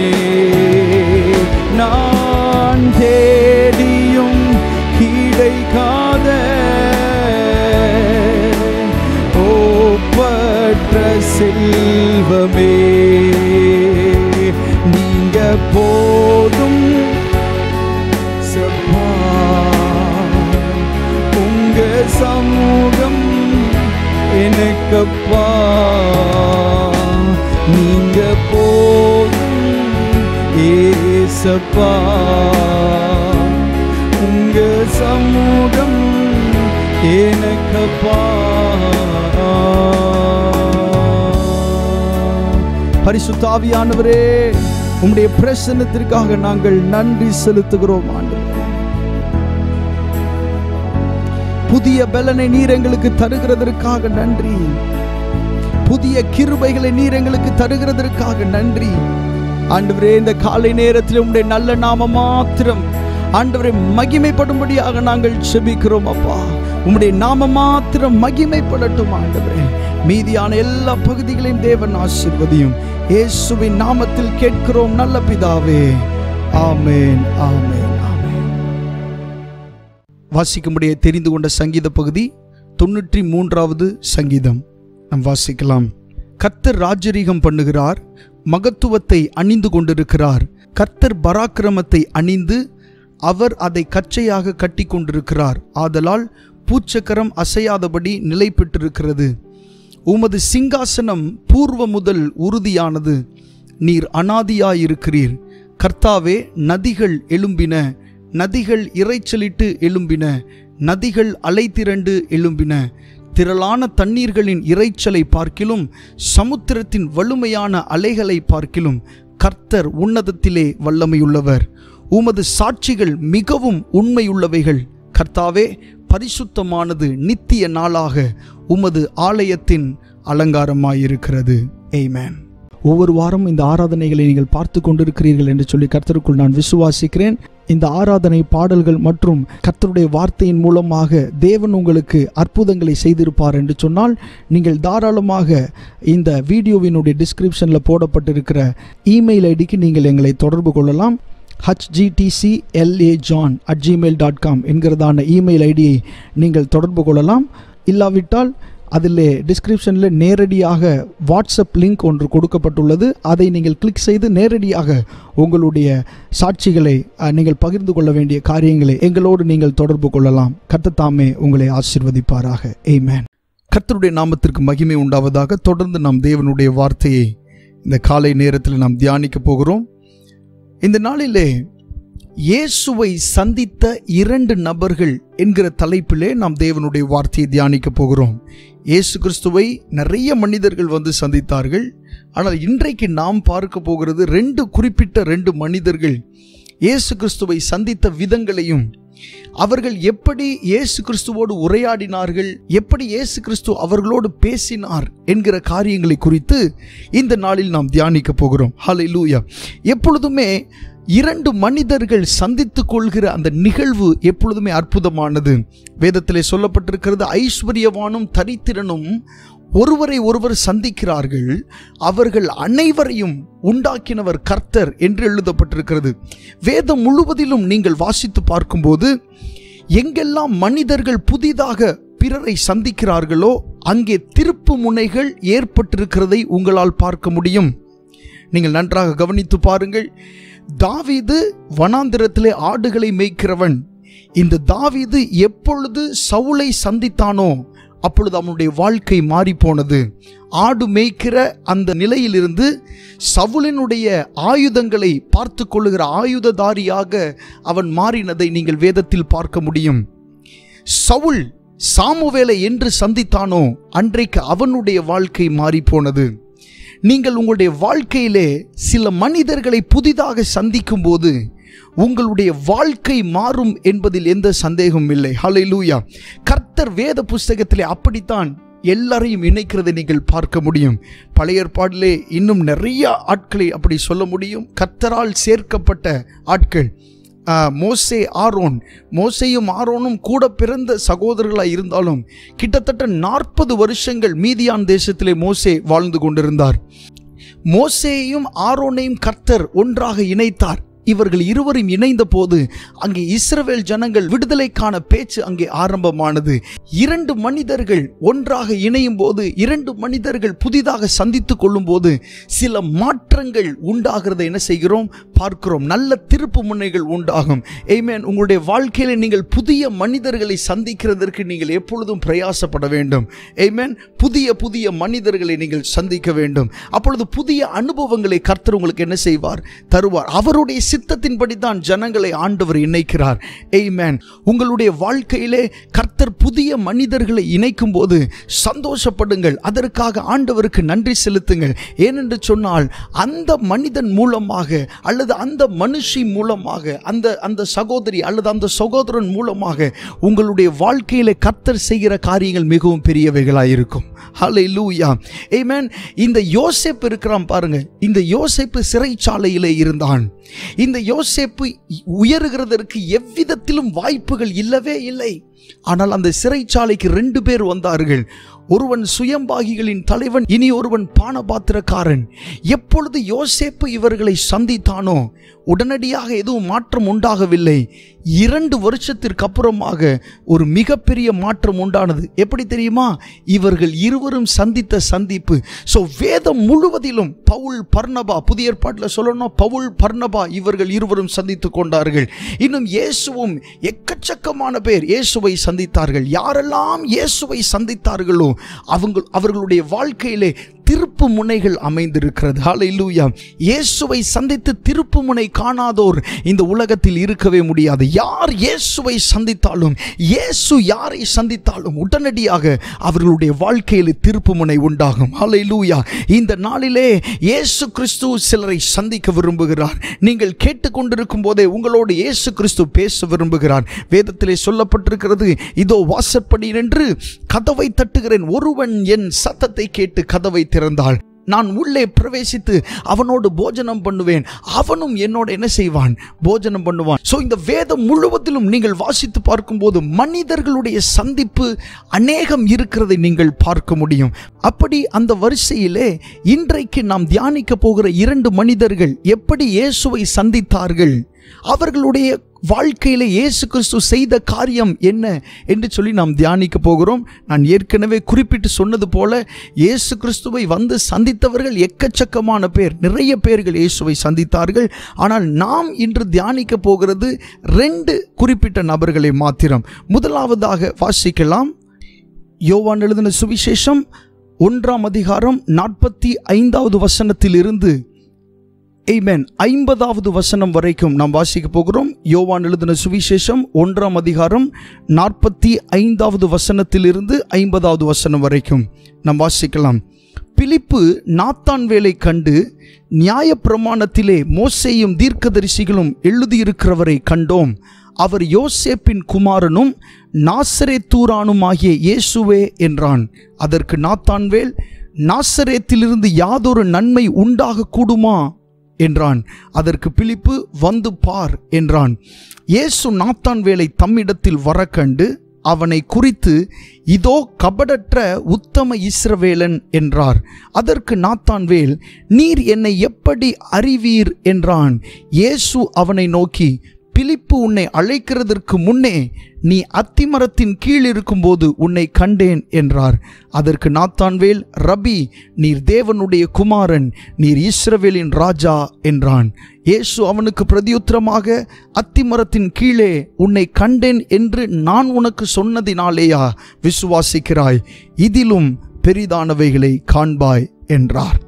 நான் தேடியும் கிடைக்காத ஓப்பற்ற செல்வமே நீங்க போதும் சப்பா உங்க சமூகம் எனக்கப்பா நீங்க போதும் ஏசப்பா உங்க சமூகம் எனக்கப்பா பரிசுத்தாவியானவரே உம்முடைய பிரசன்னத்திற்காக நாங்கள் நன்றி செலுத்துகிறோம் ஆண்டவரே புதிய பலனை நீர் எங்களுக்கு தருகிறதற்காக நன்றி புதிய கிருபைகளை நீர் எங்களுக்கு தருகிறதற்காக நன்றி ஆண்டவரே இந்த காலை நேரத்தில் உம்முடைய நல்ல நாம மாத்திரம் ஆண்டவரை மகிமைப்படும்படியாக நாங்கள் செபிக்கிறோம் அப்பா உம்முடைய நாம மாத்திரம் மகிமைப்படட்டும் ஆண்டவரே மீதியான எல்லா பகுதிகளையும் தேவன் ஆசீர்வதியும் இயேசுவின் நாமத்தில் கேட்கிறோம் நல்ல பிதாவே ஆமென் ஆமென் ஆமென் வாசிக்கும்படியே தெரிந்து கொண்ட சங்கீத பகுதி தொண்ணூற்றி மூன்றாவது சங்கீதம் நாம் வாசிக்கலாம் கர்த்தர் ராஜரீகம் பண்ணுகிறார் மகத்துவத்தை அணிந்து கொண்டிருக்கிறார் கர்த்தர் பராக்கிரமத்தை அணிந்து அவர் அதை கச்சையாக கட்டி கொண்டிருக்கிறார் ஆதலால் பூச்சக்கரம் அசையாதபடி நிலை பெற்றிருக்கிறது உமது சிங்காசனம் பூர்வ முதல் உறுதியானது நீர் அனாதியாயிருக்கிறீர் கர்த்தாவே நதிகள் எழும்பின நதிகள் இரைச்சலிட்டு எழும்பின நதிகள் அலைதிரண்டு எழும்பின திரளான தண்ணீர்களின் இரைச்சலை பார்க்கிலும் சமுத்திரத்தின் வலுமையான அலைகளை பார்க்கிலும் கர்த்தர் உன்னதத்திலே வல்லமையுள்ளவர் உமது சாட்சிகள் மிகவும் உண்மையுள்ளவைகள் கர்த்தாவே பரிசுத்தமானது நித்திய நாளாக உமது ஆலயத்தின் அலங்காரமாயிருக்கிறது Amen ஒவ்வொரு வாரம் இந்த ஆராதனைகளை நீங்கள் பார்த்து கொண்டிருக்கிறீர்கள் என்று சொல்லி கர்த்தருக்குள் நான் விசுவாசிக்கிறேன் இந்த ஆராதனை பாடல்கள் மற்றும் கர்த்தருடைய வார்த்தையின் மூலமாக தேவன் உங்களுக்கு அற்புதங்களை செய்திருப்பார் என்று சொன்னால் நீங்கள் தாராளமாக இந்த வீடியோவினுடைய டிஸ்கிரிப்ஷனில் போடப்பட்டிருக்கிற இமெயில் ஐடிக்கு நீங்கள் எங்களை தொடர்பு கொள்ளலாம் HGTC LA John at Gmail dot com என்கிறதான இமெயில் ஐடியை நீங்கள் தொடர்பு கொள்ளலாம் இல்லாவிட்டால் அதில் டிஸ்கிரிப்ஷனில் நேரடியாக வாட்ஸ்அப் லிங்க் ஒன்று கொடுக்கப்பட்டுள்ளது அதை நீங்கள் கிளிக் செய்து நேரடியாக உங்களுடைய சாட்சிகளை அஹ், நீங்கள் பகிர்ந்து கொள்ள வேண்டிய காரியங்களை எங்களோடு நீங்கள் தொடர்பு கொள்ளலாம் கர்த்தத்தாமே உங்களை ஆசீர்வதிப்பாராக ஆமென் கர்த்தருடைய நாமத்திற்கு மகிமை உண்டாவதாக தொடர்ந்து நாம் தேவனுடைய வார்த்தையை இந்த காலை நேரத்தில் நாம் தியானிக்க போகிறோம் இந்த நாளிலே இயேசுவை சந்தித்த இரண்டு நபர்கள் என்கிற தலைப்பிலே நாம் தேவனுடைய வார்த்தையை தியானிக்க போகிறோம் இயேசு கிறிஸ்துவை நிறைய மனிதர்கள் வந்து சந்தித்தார்கள் ஆனால் இன்றைக்கு நாம் பார்க்க போகிறது ரெண்டு குறிப்பிட்ட ரெண்டு மனிதர்கள் இயேசு கிறிஸ்துவை சந்தித்த விதங்களையும் அவர்கள் எப்படி இயேசு கிறிஸ்துவோடு உரையாடினார்கள் எப்படி இயேசு கிறிஸ்து அவர்களோடு பேசினார் என்கிற காரியங்களை குறித்து இந்த நாளில் நாம் தியானிக்க போகிறோம் ஹalleluya எப்பொழுதுமே இரண்டு மனிதர்கள் சந்தித்துக் கொள்கிற அந்த நிகழ்வு எப்பொழுதுமே அற்புதமானது வேதத்திலே சொல்லப்பட்டிருக்கிறது ஐஸ்வர்யவானும் தரித்திரனும் ஒருவரை ஒருவர் சந்திக்கிறார்கள் அவர்கள் அனைவரையும் உண்டாக்கினவர் கர்த்தர் என்று எழுதப்பட்டிருக்கிறது வேதம் முழுவதிலும் நீங்கள் வாசித்து பார்க்கும்போது எங்கெல்லாம் மனிதர்கள் புதிதாக பிறரை சந்திக்கிறார்களோ அங்கே திருப்பு முனைகள் ஏற்பட்டிருக்கிறதை உங்களால் பார்க்க முடியும் நீங்கள் நன்றாக கவனித்து பாருங்கள் தாவீது வனாந்திரத்திலே ஆடுகளை மேய்க்கிறவன் இந்த தாவீது எப்பொழுது சவுலை சந்தித்தானோ அப்பொழுது அவனுடைய வாழ்க்கை மாறி போனது ஆடு மேய்க்கிற அந்த நிலையிலிருந்து சவுலினுடைய ஆயுதங்களை பார்த்து கொள்ளுகிற ஆயுததாரியாக அவன் மாறினதை நீங்கள் வேதத்தில் பார்க்க முடியும் சவுல் சாமுவேலை என்று சந்தித்தானோ அன்றைக்கு அவனுடைய வாழ்க்கை மாறி போனது நீங்கள் உங்களுடைய வாழ்க்கையிலே சில மனிதர்களை புதிதாக சந்திக்கும் போது உங்களுடைய வாழ்க்கை மாறும் என்பதில் எந்த சந்தேகமும் இல்லை ஹalleluya கர்த்தர் வேத புஸ்தகத்திலே அப்படித்தான் எல்லாரையும் இணைக்கிறதை நீங்கள் பார்க்க முடியும் பழைய ஏற்பாடிலே இன்னும் நிறைய ஆட்களை அப்படி சொல்ல முடியும் கர்த்தரால் சேர்க்கப்பட்ட ஆட்கள் ஆ, மோசே ஆரோன் மோசேயும் ஆரோனும் கூட பிறந்த சகோதரர்களாக இருந்தாலும் கிட்டத்தட்ட நாற்பது வருஷங்கள் மீதியான் தேசத்திலே மோசே வாழ்ந்து கொண்டிருந்தார் மோசேயும் ஆரோனையும் கர்த்தர் ஒன்றாக இணைத்தார் இவர்கள் இருவரும் இணைந்த போது அங்கே இஸ்ரவேல் ஜனங்கள் விடுதலைக்கான பேச்சு அங்கே ஆரம்பமானது இரண்டு மனிதர்கள் ஒன்றாக இணையும் போது இரண்டு மனிதர்கள் புதிதாக சந்தித்துக் கொள்ளும் போது சில மாற்றங்கள் உண்டாகிறதை என்ன செய்கிறோம் பார்க்கிறோம் நல்ல திருப்பு முனைகள் உண்டாகும் ஏமேன் உங்களுடைய வாழ்க்கையில நீங்கள் புதிய மனிதர்களை சந்திக்கிறதற்கு நீங்கள் எப்பொழுதும் பிரயாசப்பட வேண்டும் ஏமேன் புதிய புதிய மனிதர்களை நீங்கள் சந்திக்க வேண்டும் அப்பொழுது புதிய அனுபவங்களை கர்த்தர் உங்களுக்கு என்ன செய்வார் தருவார் அவருடைய சித்தத்தின்படி தான் ஜனங்களை ஆண்டவர் இணைக்கிறார் ஏமேன் உங்களுடைய வாழ்க்கையிலே கர்த்தர் புதிய மனிதர்களை இணைக்கும் போது சந்தோஷப்படுங்கள் அதற்காக ஆண்டவருக்கு நன்றி செலுத்துங்கள் ஏனென்று சொன்னால் அந்த மனிதன் மூலமாக அல்லது அந்த மனுஷி மூலமாக அந்த அந்த சகோதரி அல்லது அந்த சகோதரன் மூலமாக உங்களுடைய வாழ்க்கையிலே கர்த்தர் செய்கிற காரியங்கள் மிகவும் பெரியவைகளாக இருக்கும் ஹalleluya ஆமென் இந்த யோசேப்பு இருக்கிறான் பாருங்க இந்த யோசேப்பு சிறைச்சாலையிலே இருந்தான் இந்த யோசேப்பு உயருகிறதற்கு எவ்விதத்திலும் வாய்ப்புகள் இல்லவே இல்லை ஆனால் அந்த சிறைச்சாலைக்கு ரெண்டு பேர் வந்தார்கள் ஒருவன் சுயம்பாகிகளின் தலைவன் இனி ஒருவன் பானபாத்திரக்காரன் எப்பொழுது யோசேப்பு இவர்களை சந்தித்தானோ உடனடியாக எதுவும் மாற்றம் உண்டாகவில்லை இரண்டு வருஷத்திற்கு அப்புறமாக ஒரு மிகப்பெரிய மாற்றம் உண்டானது எப்படி தெரியுமா இவர்கள் இருவரும் சந்தித்த சந்திப்பு ஸோ வேதம் முழுவதிலும் பவுல் பர்ணபா புதிய ஏற்பாட்டில் சொல்லணும் பவுல் பர்ணபா இவர்கள் இருவரும் சந்தித்து கொண்டார்கள் இன்னும் இயேசுவும் எக்கச்சக்கமான பேர் இயேசுவை சந்தித்தார்கள் யாரெல்லாம் இயேசுவை சந்தித்தார்களோ அவங்க அவர்களுடைய வாழ்க்கையிலே திருப்பு முனைகள் அமைந்திருக்கிறது ஹalleluya இயேசுவை சந்தித்து திருப்பு முனை காணாதோர் இந்த உலகத்தில் இருக்கவே முடியாது யார் இயேசுவை சந்தித்தாலும் இயேசு யாரை சந்தித்தாலும் உடனடியாக அவர்களுடைய வாழ்க்கையில் திருப்பு முனை உண்டாகும் ஹalleluya இந்த நாளிலே இயேசு கிறிஸ்து சிலரை சந்திக்க விரும்புகிறார் நீங்கள் கேட்டுக்கொண்டிருக்கும் போதே உங்களோடு இயேசு கிறிஸ்து பேச விரும்புகிறார் வேதத்திலே சொல்லப்பட்டிருக்கிறது இதோ வாசப்படி நின்று கதவை தட்டுகிறேன் ஒருவன் என் சத்தத்தை கேட்டு கதவை திறந்தாள் நான் உள்ளே பிரவேசித்து அவனோடு போஜனம் பண்ணுவேன் அவனும் என்னோட என்ன செய்வான் போஜனம் பண்ணுவான் ஸோ இந்த வேதம் முழுவதிலும் நீங்கள் வாசித்து பார்க்கும்போது மனிதர்களுடைய சந்திப்பு அநேகம் இருக்கிறதை நீங்கள் பார்க்க முடியும் அப்படி அந்த வரிசையிலே இன்றைக்கு நாம் தியானிக்க போகிற இரண்டு மனிதர்கள் எப்படி இயேசுவை சந்தித்தார்கள் அவர்களுடைய வாழ்க்கையில இயேசு கிறிஸ்து செய்த காரியம் என்ன என்று சொல்லி நாம் தியானிக்க போகிறோம் நான் ஏற்கனவே குறிப்பிட்டு சொன்னது போல இயேசு கிறிஸ்துவை வந்து சந்தித்தவர்கள் எக்கச்சக்கமான பேர் நிறைய பேர்கள் இயேசுவை சந்தித்தார்கள் ஆனால் நாம் இன்று தியானிக்க போகிறது ரெண்டு குறிப்பிட்ட நபர்களை மாத்திரம் முதலாவதாக வாசிக்கலாம் யோவான் எழுதின சுவிசேஷம் ஒன்றாம் அதிகாரம் நாற்பத்தி ஐந்தாவது வசனத்திலிருந்து Amen. ஐம்பதாவது வசனம் வரைக்கும் நாம் வாசிக்க போகிறோம் யோவான் எழுதின சுவிசேஷம் ஒன்றாம் அதிகாரம் நாற்பத்தி ஐந்தாவது வசனத்திலிருந்து ஐம்பதாவது வசனம் வரைக்கும் நாம் வாசிக்கலாம் பிலிப்பு நாத்தான் வேலை கண்டு நியாயப்பிரமாணத்திலே மோசேயும் தீர்க்கதரிசிகளும் எழுதியிருக்கிறவரை கண்டோம் அவர் யோசேப்பின் குமாரனும் நாசரேத்தூரானுமாகிய இயேசுவே என்றான் அதற்கு நாத்தான்வேல் நாசரேத்திலிருந்து யாதொரு நன்மை உண்டாக கூடுமா என்றான் அதற்கு பிலிப்பு வந்து பார் என்றான் இயேசு நாத்தான் வேலை தம்மிடத்தில் வர கண்டு அவனை குறித்து இதோ கபடற்ற உத்தம இஸ்ரவேலன் என்றார் அதற்கு நாத்தான்வேல் நீர் என்னை எப்படி அறிவீர் என்றான் இயேசு அவனை நோக்கி பிலிப்பு உன்னை அழைக்கிறதற்கு முன்னே நீ அத்திமரத்தின் கீழ் இருக்கும்போது உன்னை கண்டேன் என்றார் அதற்கு நாத்தான்வேல் ரபி நீர் தேவனுடைய குமாரன் நீர் இஸ்ரவேலின் ராஜா என்றான் இயேசு அவனுக்கு பிரதியுத்தரமாக அத்திமரத்தின் கீழே உன்னை கண்டேன் என்று நான் உனக்கு சொன்னதினாலேயா விசுவாசிக்கிறாய் இதிலும் பெரிதானவைகளை காண்பாய் என்றார்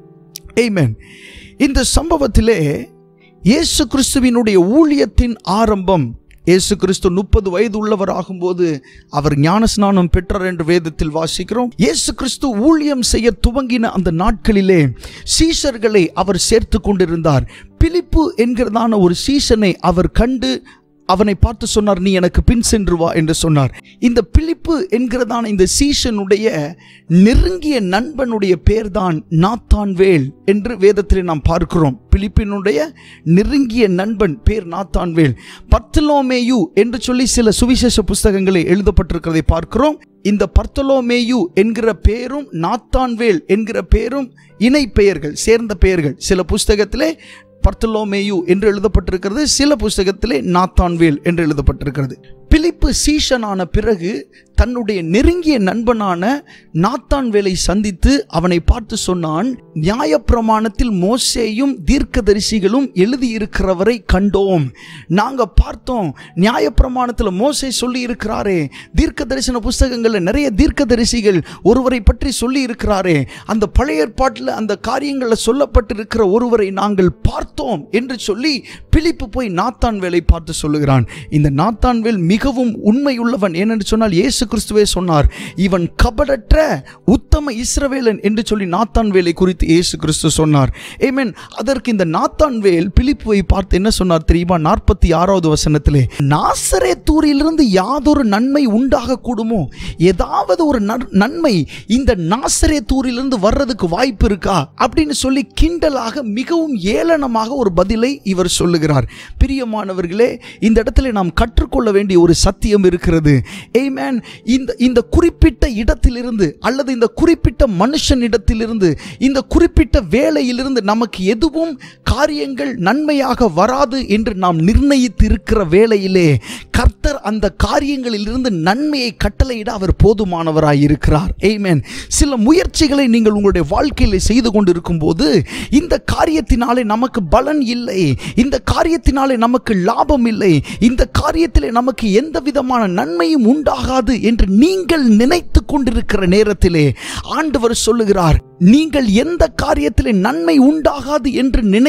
Amen. இந்த சம்பவத்திலே இயேசு கிறிஸ்துவினுடைய ஊழியத்தின் ஆரம்பம் இயேசு கிறிஸ்து முப்பது வயது உள்ளவர் ஆகும்போது அவர் ஞானஸ்நானம் பெற்றார் என்று வேதத்தில் வாசிக்கிறோம் இயேசு கிறிஸ்து ஊழியம் செய்ய துவங்கின அந்த நாட்களிலே சீஷர்களை அவர் சேர்த்து கொண்டிருந்தார் பிலிப்பு என்கிறதான ஒரு சீசனை அவர் கண்டு அவனை பார்த்து சொன்னார் நீ எனக்கு பின் சென்று வா என்று சொன்னார் இந்த பிலிப்பு என்கிறதான இந்த சீசனுடைய நெருங்கிய நண்பனுடைய பேர்தான் நாத்தான்வேல் என்று வேதத்திலே நாம் பார்க்கிறோம் பிலிப்பினுடைய நெருங்கிய நண்பன் பேர் நாத்தான்வேல் பர்த்தலோமேயு என்று சொல்லி சில சுவிசேஷ புஸ்தகங்களை எழுதப்பட்டிருக்கிறதை பார்க்கிறோம் இந்த பர்த்தலோமேயு என்கிற பேரும் நாத்தான்வேல் என்கிற பேரும் இணை பெயர்கள் சேர்ந்த பெயர்கள் சில புஸ்தகத்திலே பர்த்தலோமேயு என்று எழுதப்பட்டிருக்கிறது சில புஸ்தகத்திலே நாத்தான்வேல் என்று எழுதப்பட்டிருக்கிறது பிலிப்பு சீஷனான பிறகு தன்னுடைய நெருங்கிய நண்பனான நாத்தான்வேலை சந்தித்து அவனை பார்த்து சொன்னான் நியாயப்பிரமாணத்தில் மோசேயும் தீர்க்கதரிசிகளும் எழுதியிருக்கிறவரை கண்டோம் நாங்க பார்த்தோம் நியாயப்பிரமாணத்தில் மோசே சொல்லி இருக்கிறாரே தீர்க்க தரிசன புஸ்தகங்களில் நிறைய தீர்க்கதரிசிகள் ஒருவரை பற்றி சொல்லி இருக்கிறாரே அந்த பழைய ஏற்பாட்டில் அந்த காரியங்களில் சொல்லப்பட்டிருக்கிற ஒருவரை நாங்கள் பார்த்தோம் என்று சொல்லி பிலிப்பு போய் நாத்தான்வேலை பார்த்து சொல்லுகிறான் இந்த நாத்தான்வேல் மிகவும் உண்மையுள்ளவன் ஏனென்று சொன்னால் இயேசு கிறிஸ்துவே சொன்னார் இவன் கபடற்ற உத்தம இஸ்ரவேலன் என்று சொல்லி நாத்தான்வேலை குறித்து இயேசு கிறிஸ்து சொன்னார் ஏமேன் அதற்கு இந்த நாத்தான்வேல் பிலிப்புவை பார்த்து என்ன சொன்னார் தெரியுமா நாற்பத்தி ஆறாவது வசனத்திலே நாசரே தூரிலிருந்து யாதொரு நன்மை உண்டாக கூடுமோ ஏதாவது ஒரு நற்- நன்மை இந்த நாசரே தூரிலிருந்து வர்றதுக்கு வாய்ப்பு இருக்கா அப்படின்னு சொல்லி கிண்டலாக மிகவும் ஏளனமாக ஒரு பதிலை இவர் சொல்லுகிறார் பிரியமானவர்களே இந்த இடத்துல நாம் கற்றுக்கொள்ள வேண்டிய ஒரு சத்தியம் இருக்கிறது ஏமேன் இந்த இந்த குறிப்பிட்ட இடத்திலிருந்து அல்லது இந்த குறிப்பிட்ட மனுஷனிடத்திலிருந்து இந்த குறிப்பிட்ட வேலையிலிருந்து நமக்கு எதுவும் காரியங்கள் நன்மையாக வராது என்று நாம் நிர்ணயித்து இருக்கிற வேளையிலே கர்த்தர் அந்த காரியங்களிலிருந்து நன்மையை கட்டளையிட அவர் போதுமானவராய் இருக்கிறார் ஏமேன் சில முயற்சிகளை நீங்கள் உங்களுடைய வாழ்க்கையில் செய்து கொண்டிருக்கும் போது இந்த காரியத்தினாலே நமக்கு பலன் இல்லை இந்த காரியத்தினாலே நமக்கு லாபம் இல்லை இந்த காரியத்திலே நமக்கு எந்த விதமான நன்மையும் உண்டாகாது என்று நீங்கள் நினைத்து கொண்டிருக்கிற நேரத்திலே ஆண்டவர் சொல்லுகிறார் நீங்கள் எந்த காரியத்திலே நன்மை உண்டாகாது என்று நினைத்து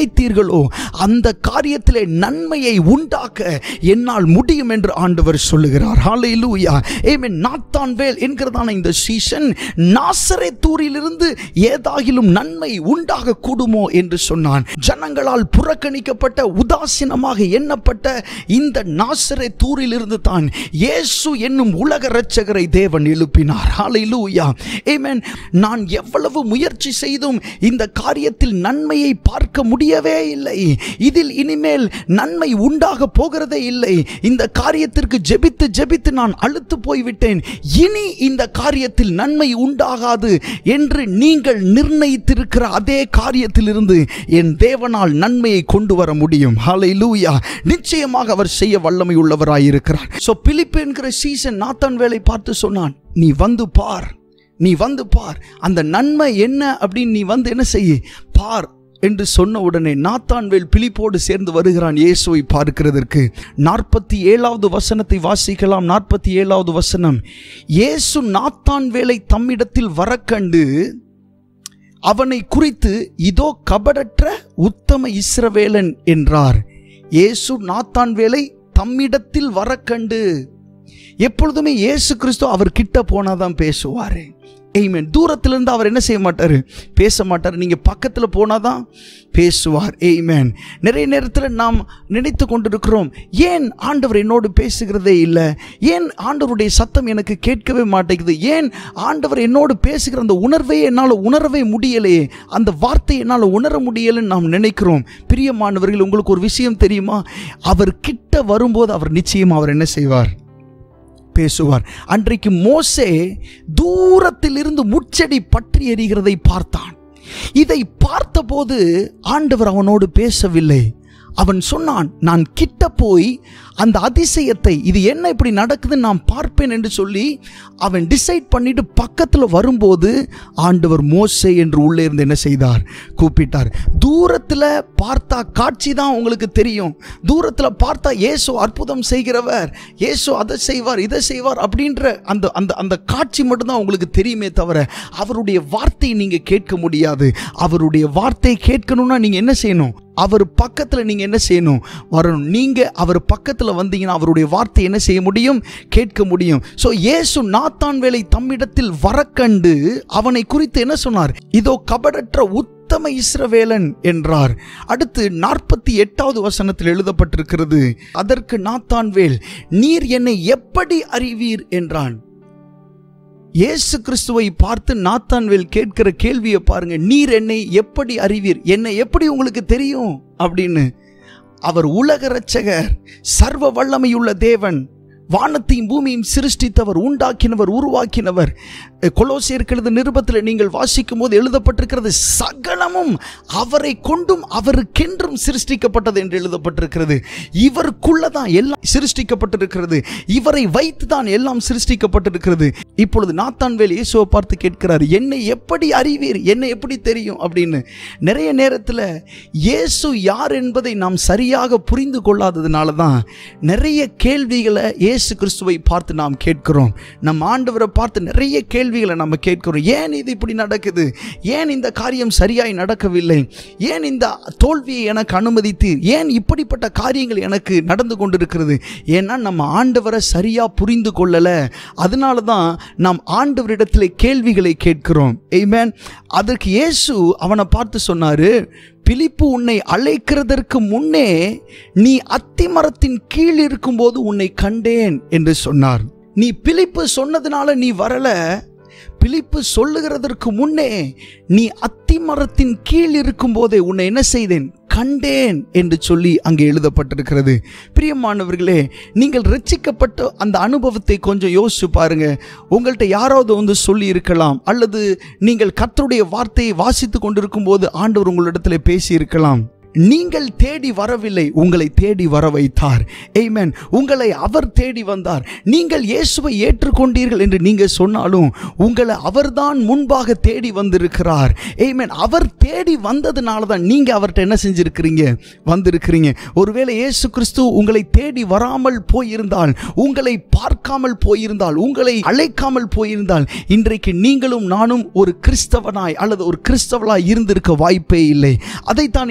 நினைத்தீர்களோ அந்த காரியத்திலே நன்மையை உண்டாக்க என்னால் முடியும் என்று ஆண்டவர் சொல்லுகிறார் ஹalleluya ஆமென் நாத்தான்வேல் என்கிறதான இந்த சீசன் நாசரேத்தூரிலிருந்து ஏதாகிலும் நன்மை உண்டாக கூடுமோ என்று சொன்னான் ஜனங்களால் புறக்கணிக்கப்பட்ட உதாசீனமாக எண்ணப்பட்ட இந்த நாசரேத்தூரிலிருந்து தான் இயேசு என்னும் உலக இரட்சகரை தேவன் எழுப்பினார் ஹalleluya ஆமென் நான் எவ்வளவு முயற்சி செய்தும் இந்த காரியத்தில் நன்மையை பார்க்க முடியவே இல்லை இதில் இனிமேல் நன்மை உண்டாக போகிறதே இல்லை இந்த காரியத்திற்கு ஜெபித்து ஜெபித்து நான் அழுத்து போய்விட்டேன் இனி இந்த காரியத்தில் நன்மை உண்டாகாது என்று நீங்கள் நிர்ணயித்திருக்கிற அதே காரியத்திலிருந்து என் தேவனால் நன்மையை கொண்டு வர முடியும் ஹalleluya நிச்சயமாக அவர் செய்ய வல்லமை உள்ளவராய் இருக்கிறார் சோ பிலிப்பு என்கிற சீசன் நாத்தான் வேலை பார்த்து சொன்னான் நீ வந்து பார் நீ வந்து பார் அந்த நன்மை என்ன அப்படின்னு நீ வந்து என்ன செய்ய பார் என்று சொன்ன உடனே நாத்தான்வேல் பிலிப்போடு சேர்ந்து வருகிறான் இயேசுவை பார்க்கிறதற்கு நாற்பத்தி ஏழாவது வசனத்தை வாசிக்கலாம் நாற்பத்தி ஏழாவது வசனம் இயேசு நாத்தான்வேலை தம்மிடத்தில் வரக்கண்டு அவனை குறித்து இதோ கபடற்ற உத்தம இஸ்ரவேலன் என்றார் இயேசு நாத்தான்வேலை தம்மிடத்தில் வரக்கண்டு எப்பொழுதுமே இயேசு கிறிஸ்து அவர் கிட்ட போனாதான் பேசுவாரு எய்மேன் தூரத்திலிருந்து அவர் என்ன செய்ய மாட்டார் பேச மாட்டார் நீங்கள் பக்கத்தில் போனாதான் பேசுவார் எய்மேன் நிறைய நேரத்தில் நாம் நினைத்து கொண்டிருக்கிறோம் ஏன் ஆண்டவர் என்னோடு பேசுகிறதே இல்லை ஏன் ஆண்டவருடைய சத்தம் எனக்கு கேட்கவே மாட்டேங்குது ஏன் ஆண்டவர் என்னோடு பேசுகிற அந்த உணர்வை என்னால் உணரவே முடியலையே அந்த வார்த்தை என்னால் உணர முடியலைன்னு நாம் நினைக்கிறோம் பிரியமானவர்கள் உங்களுக்கு ஒரு விஷயம் தெரியுமா அவர் கிட்ட வரும்போது அவர் நிச்சயம் அவர் என்ன செய்வார் பேசுவார் அன்றைக்கு மோசே தூரத்திலிருந்து முச்செடி பற்றி எறிகிறதை பார்த்தான் இதை பார்த்தபோது ஆண்டவர் அவனோடு பேசவில்லை அவன் சொன்னான் நான் கிட்ட போய் அந்த அதிசயத்தை இது என்ன இப்படி நடக்குதுன்னு நான் பார்ப்பேன் என்று சொல்லி அவன் டிசைட் பண்ணிட்டு பக்கத்தில் வரும்போது ஆண்டவர் மோசே என்று உள்ளே இருந்து என்ன செய்தார் கூப்பிட்டார் தூரத்தில் பார்த்தா காட்சி தான் உங்களுக்கு தெரியும் தூரத்தில் பார்த்தா இயேசு அற்புதம் செய்கிறவர் இயேசு அதை செய்வார் இதை செய்வார் அப்படின்ற அந்த அந்த அந்த காட்சி மட்டும்தான் உங்களுக்கு தெரியுமே தவிர அவருடைய வார்த்தையை நீங்கள் கேட்க முடியாது அவருடைய வார்த்தை கேட்கணும்னா நீங்கள் என்ன செய்யணும் அவர் பக்கத்தில் நீங்கள் என்ன செய்யணும் வரணும் நீங்கள் அவர் பக்கத்தில் வந்தீங்கன்னா அவருடைய வார்த்தை என்ன செய்ய முடியும் கேட்க முடியும் ஸோ இயேசு நாத்தான் வேலை தம்மிடத்தில் வரக்கண்டு அவனை குறித்து என்ன சொன்னார் இதோ கபடற்ற உத்தம இஸ்ரவேலன் என்றார் அடுத்து நாற்பத்தி எட்டாவது வசனத்தில் எழுதப்பட்டிருக்கிறது அதற்கு நாத்தான்வேல் நீர் என்னை எப்படி அறிவீர் என்றான் இயேசு கிறிஸ்துவை பார்த்து நாத்தான்வேல் கேட்கிற கேள்வியை பாருங்க நீர் என்னை எப்படி அறிவீர் என்னை எப்படி உங்களுக்கு தெரியும் அப்படின்னு அவர் உலக ரட்சகர் சர்வ வல்லமையுள்ள தேவன் வானத்தையும் பூமியும் சிருஷ்டித்தவர் உண்டாக்கினவர் உருவாக்கினவர் கொலோசியர்களது நிருபத்தில் நீங்கள் வாசிக்கும் போது எழுதப்பட்டிருக்கிறது சகலமும் அவரை கொண்டும் அவருக்கென்றும் சிருஷ்டிக்கப்பட்டது என்று எழுதப்பட்டிருக்கிறது இவருக்குள்ள தான் எல்லாம் சிருஷ்டிக்கப்பட்டிருக்கிறது இவரை வைத்து தான் எல்லாம் சிருஷ்டிக்கப்பட்டிருக்கிறது இப்பொழுது நாத்தான்வேல் இயேசுவை பார்த்து கேட்கிறார் என்னை எப்படி அறிவீர் என்னை எப்படி தெரியும் அப்படின்னு நிறைய நேரத்தில் இயேசு யார் என்பதை நாம் சரியாக புரிந்து கொள்ளாததுனால தான் நிறைய கேள்விகளை இயேசு கிறிஸ்துவை பார்த்து நாம் கேட்கிறோம் நம் ஆண்டவரை பார்த்து நிறைய கேள்விகளை நம்ம கேட்கிறோம் ஏன் இது இப்படி நடக்குது ஏன் இந்த காரியம் சரியாய் நடக்கவில்லை ஏன் இந்த தோல்வியை எனக்கு அனுமதித்து ஏன் இப்படிப்பட்ட காரியங்கள் எனக்கு நடந்து கொண்டிருக்கிறது ஏன்னா நம்ம ஆண்டவரை சரியாக புரிந்து கொள்ளலை அதனால தான் நாம் ஆண்டவரிடத்தில் கேள்விகளை கேட்கிறோம் எய்மேன் அதற்கு இயேசு அவனை பார்த்து சொன்னாரு பிலிப்பு உன்னை அழைக்கிறதற்கு முன்னே நீ அத்திமரத்தின் கீழ் இருக்கும்போது உன்னை கண்டேன் என்று சொன்னார் நீ பிலிப்பு சொன்னதுனால நீ வரல பிலிப்பு சொல்லுகிறதற்கு முன்னே நீ அத்திமரத்தின் கீழ் இருக்கும்போதே உன்னை என்ன செய்தேன் கண்டேன் என்று சொல்லி அங்கே எழுதப்பட்டிருக்கிறது பிரியமானவர்களே நீங்கள் ரட்சிக்கப்பட்ட அந்த அனுபவத்தை கொஞ்சம் யோசிச்சு பாருங்க உங்கள்கிட்ட யாராவது வந்து சொல்லி இருக்கலாம் அல்லது நீங்கள் கர்த்தருடைய வார்த்தையை வாசித்து கொண்டிருக்கும் போது ஆண்டவர் உங்களிடத்தில் பேசி இருக்கலாம் நீங்கள் தேடி வரவில்லை உங்களை தேடி வர வைத்தார் ஏமேன் உங்களை அவர் தேடி வந்தார் நீங்கள் இயேசுவை ஏற்றுக்கொண்டீர்கள் என்று நீங்கள் சொன்னாலும் உங்களை அவர்தான் முன்பாக தேடி வந்திருக்கிறார் ஏமேன் அவர் தேடி வந்ததுனால தான் நீங்கள் அவர்கிட்ட என்ன செஞ்சிருக்கிறீங்க வந்திருக்கிறீங்க ஒருவேளை இயேசு கிறிஸ்து உங்களை தேடி வராமல் போயிருந்தால் உங்களை பார்க்காமல் போயிருந்தால் உங்களை அழைக்காமல் போயிருந்தால் இன்றைக்கு நீங்களும் நானும் ஒரு கிறிஸ்தவனாய் அல்லது ஒரு கிறிஸ்தவனாய் இருந்திருக்க வாய்ப்பே இல்லை அதைத்தான் இங்கே எழுத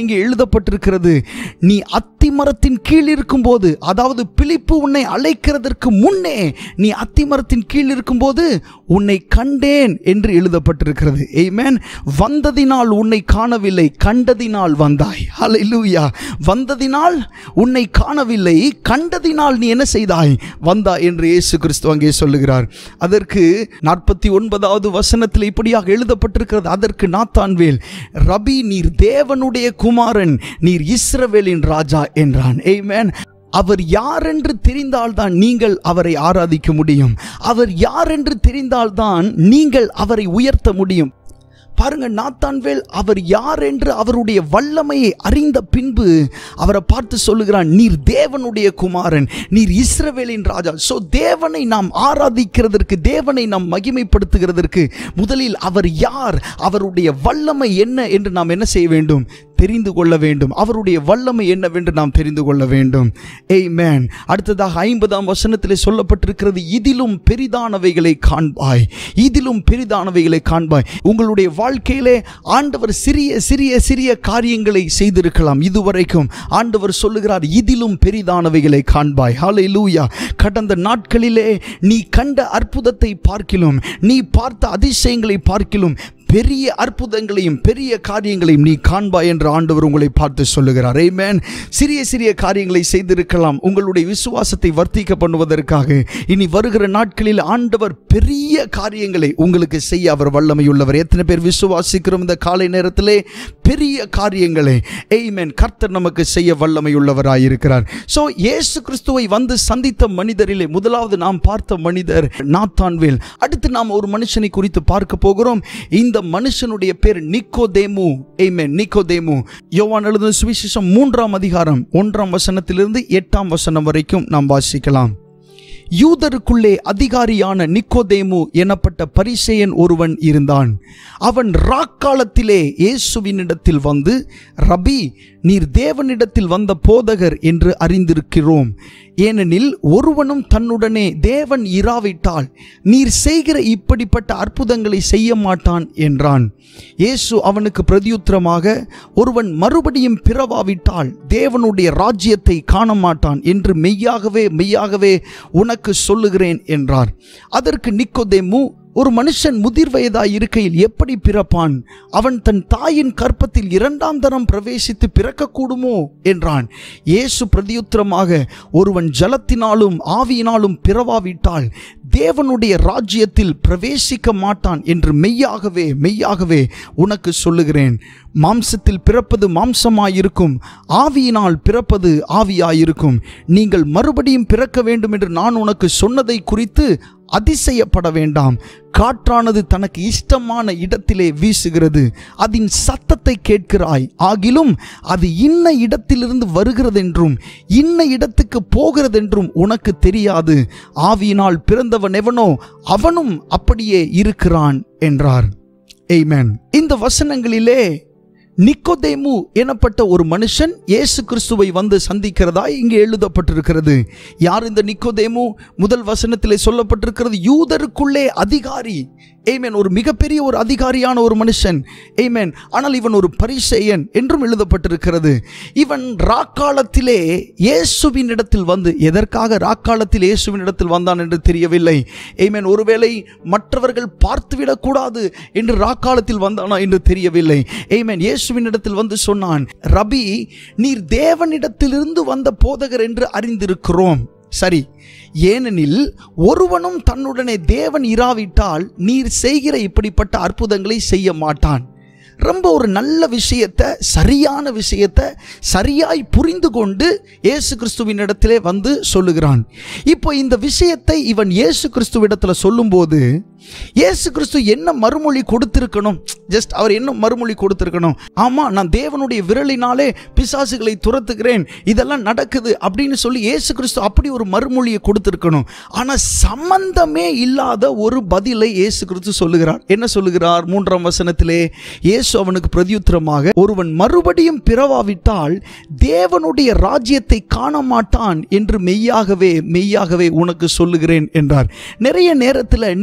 எழுதப்பட்டிருக்கிறது நீ அத்திமரத்தின் கீழ் இருக்கும்போது அதாவது பிலிப்பு உன்னை அழைக்கிறதற்கு முன்னே நீ அத்திமரத்தின் கீழ் இருக்கும்போது உன்னை கண்டேன் என்று எழுதப்பட்டிருக்கிறது ஏமேன் வந்ததினால் உன்னை காணவில்லை கண்டதினால் வந்தாய் ஹalleluya வந்ததினால் உன்னை காணவில்லை கண்டதினால் நீ என்ன செய்தாய் வந்தாய் என்று இயேசு கிறிஸ்து அங்கே சொல்லுகிறார் அதற்கு நாற்பத்தி ஒன்பதாவது வசனத்தில் இப்படியாக எழுதப்பட்டிருக்கிறது அதற்கு நாத்தான்வேல் ரபி நீர் தேவனுடைய குமாரன் நீர் இஸ்ரவேலின் ராஜா என்றான் ஏமேன் அவர் யார் என்று தெரிந்தால்தான் நீங்கள் அவரை ஆராதிக்க முடியும் அவர் யார் என்று தெரிந்தால்தான் நீங்கள் அவரை உயர்த்த முடியும் பாருங்க நாத்தான்வேல் அவர் யார் என்று அவருடைய வல்லமையை அறிந்த பின்பு அவரை பார்த்து சொல்லுகிறான் நீர் தேவனுடைய குமாரன் நீர் இஸ்ரவேலின் ராஜா ஸோ தேவனை நாம் ஆராதிக்கிறதற்கு தேவனை நாம் மகிமைப்படுத்துகிறதற்கு முதலில் அவர் யார் அவருடைய வல்லமை என்ன என்று நாம் என்ன செய்ய வேண்டும் தெரிந்து கொள்ள வேண்டும் அவருடைய வல்லமை என்னவென்று நாம் தெரிந்து கொள்ள வேண்டும் ஏய் மேன் அடுத்ததாக ஐம்பதாம் வசனத்திலே சொல்லப்பட்டிருக்கிறது இதிலும் பெரிதானவைகளை காண்பாய் இதிலும் பெரிதானவைகளை காண்பாய் உங்களுடைய வாழ்க்கையிலே ஆண்டவர் சிறிய சிறிய சிறிய காரியங்களை செய்திருக்கலாம் இதுவரைக்கும் ஆண்டவர் சொல்லுகிறார் இதிலும் பெரிதானவைகளை காண்பாய் ஹாலை லூயா கடந்த நாட்களிலே நீ கண்ட அற்புதத்தை பார்க்கிலும் நீ பார்த்த அதிசயங்களை பார்க்கிலும் பெரிய அற்புதங்களையும் பெரிய காரியங்களையும் நீ காண்பாய் என்று ஆண்டவர் உங்களை பார்த்து சொல்லுகிறார் ஏமேன் சிறிய சிறிய காரியங்களை செய்திருக்கலாம் உங்களுடைய விசுவாசத்தை வர்த்திக்க பண்ணுவதற்காக இனி வருகிற நாட்களில் ஆண்டவர் பெரிய காரியங்களை உங்களுக்கு செய்ய அவர் வல்லமையுள்ளவர் எத்தனை பேர் விசுவாசிக்கிறோம் இந்த காலை நேரத்திலே பெரிய காரியங்களை ஏமேன் கர்த்தர் நமக்கு செய்ய வல்லமையுள்ளவராயிருக்கிறார் ஸோ இயேசு கிறிஸ்துவை வந்து சந்தித்த மனிதரிலே முதலாவது நாம் பார்த்த மனிதர் நாத்தான்வேல் அடுத்து நாம் ஒரு மனுஷனை குறித்து பார்க்க போகிறோம் இந்த மனுஷனுடைய பேர் நிக்கோதேமு ஏமேன் நிக்கோதேமு யோவான் எழுதின சுவிசேஷம் மூன்றாம் அதிகாரம் ஒன்றாம் வசனத்திலிருந்து எட்டாம் வசனம் வரைக்கும் நாம் வாசிக்கலாம் யூதருக்குள்ளே அதிகாரியான நிக்கோதேமு எனப்பட்ட பரிசேயன் ஒருவன் இருந்தான் அவன் ராக்காலத்திலே இயேசுவினிடத்தில் வந்து ரபி நீர் தேவனிடத்தில் வந்த போதகர் என்று அறிந்திருக்கிறோம் ஏனெனில் ஒருவனும் தன்னுடனே தேவன் இராவிட்டால் நீர் செய்கிற இப்படிப்பட்ட அற்புதங்களை செய்ய மாட்டான் என்றான் இயேசு அவனுக்கு பிரதியுத்தரமாக ஒருவன் மறுபடியும் பிறவாவிட்டால் தேவனுடைய ராஜ்யத்தை காண மாட்டான் என்று மெய்யாகவே மெய்யாகவே உனக்கு சொல்லுகிறேன் என்றார் அதற்கு நிக்கோதேமு ஒரு மனுஷன் முதிர் வயதாய் இருக்கையில் எப்படி பிறப்பான் அவன் தன் தாயின் கற்பத்தில் இரண்டாம் தரம் பிரவேசித்து பிறக்கக்கூடுமோ என்றான் இயேசு பிரதியுத்தரமாக ஒருவன் ஜலத்தினாலும் ஆவியினாலும் பிறவாவிட்டால் தேவனுடைய ராஜ்யத்தில் பிரவேசிக்க மாட்டான் என்று மெய்யாகவே மெய்யாகவே உனக்கு சொல்லுகிறேன் மாம்சத்தில் பிறப்பது மாம்சமாயிருக்கும் ஆவியினால் பிறப்பது ஆவியாயிருக்கும் நீங்கள் மறுபடியும் பிறக்க வேண்டும் என்று நான் உனக்கு சொன்னதை குறித்து அதிசயப்பட வேண்டாம் காற்றானது தனக்கு இஷ்டமான இடத்திலே வீசுகிறது அதன் சத்தத்தை கேட்கிறாய் ஆகிலும் அது இன்ன இடத்திலிருந்து வருகிறதென்றும் இன்ன இடத்துக்கு போகிறதென்றும் உனக்கு தெரியாது ஆவியினால் பிறந்தவன் எவனோ அவனும் அப்படியே இருக்கிறான் என்றார் எய்மேன் இந்த வசனங்களிலே நிக்கோதேமு எனப்பட்ட ஒரு மனுஷன் இயேசு கிறிஸ்துவை வந்து சந்திக்கிறதா இங்கே எழுதப்பட்டிருக்கிறது யார் இந்த நிக்கோதேமு முதல் வசனத்திலே சொல்லப்பட்டிருக்கிறது யூதருக்குள்ளே அதிகாரி ஏமேன் ஒரு மிகப்பெரிய ஒரு அதிகாரியான ஒரு மனுஷன் ஏமேன் ஆனால் இவன் ஒரு பரிசெயன் என்றும் எழுதப்பட்டிருக்கிறது இவன் ராக்காலத்திலே இயேசுவின் இடத்தில் வந்து எதற்காக ராக்காலத்தில் இயேசுவின் இடத்தில் வந்தான் என்று தெரியவில்லை ஏமேன் ஒருவேளை மற்றவர்கள் பார்த்துவிடக்கூடாது என்று ராக்காலத்தில் வந்தானா என்று தெரியவில்லை ஏமேன் இயேசுவின் இடத்தில் வந்து சொன்னான் ரபி நீர் தேவனிடத்திலிருந்து வந்த போதகர் என்று அறிந்திருக்கிறோம் சரி ஏனெனில் ஒருவனும் தன்னுடனே தேவன் இராவிட்டால் நீர் செய்கிற இப்படிப்பட்ட அற்புதங்களை செய்ய மாட்டான் ரொம்ப ஒரு நல்ல விஷயத்தை சரியான விஷயத்தை சரியாய் புரிந்து கொண்டு இயேசு கிறிஸ்துவின் இடத்திலே வந்து சொல்லுகிறான் இப்போ இந்த விஷயத்தை இவன் இயேசு கிறிஸ்துவிடத்துல சொல்லும்போது இயேசு கிறிஸ்து என்ன மறுமொழி கொடுத்திருக்கணும் ஜஸ்ட் அவர் என்ன மறுமொழி கொடுத்திருக்கணும் ஆமா நான் தேவனுடைய விரலினாலே பிசாசுகளை துரத்துகிறேன் இதெல்லாம் நடக்குது அப்படின்னு சொல்லி இயேசு கிறிஸ்து அப்படி ஒரு மறுமொழியை கொடுத்திருக்கணும் ஆனா சம்பந்தமே இல்லாத ஒரு பதிலை இயேசு கிறிஸ்து சொல்லுகிறார் என்ன சொல்லுகிறார் மூன்றாம் வசனத்திலே இயேசு அவனுக்கு பிரதியுத்தரமாக ஒருவன் மறுபடியும் பிறவாவிட்டால் தேவனுடைய ராஜ்யத்தை காண மாட்டான் என்று மெய்யாகவே மெய்யாகவே உனக்கு சொல்லுகிறேன் என்றார் நிறைய நேரத்தில் நீங்க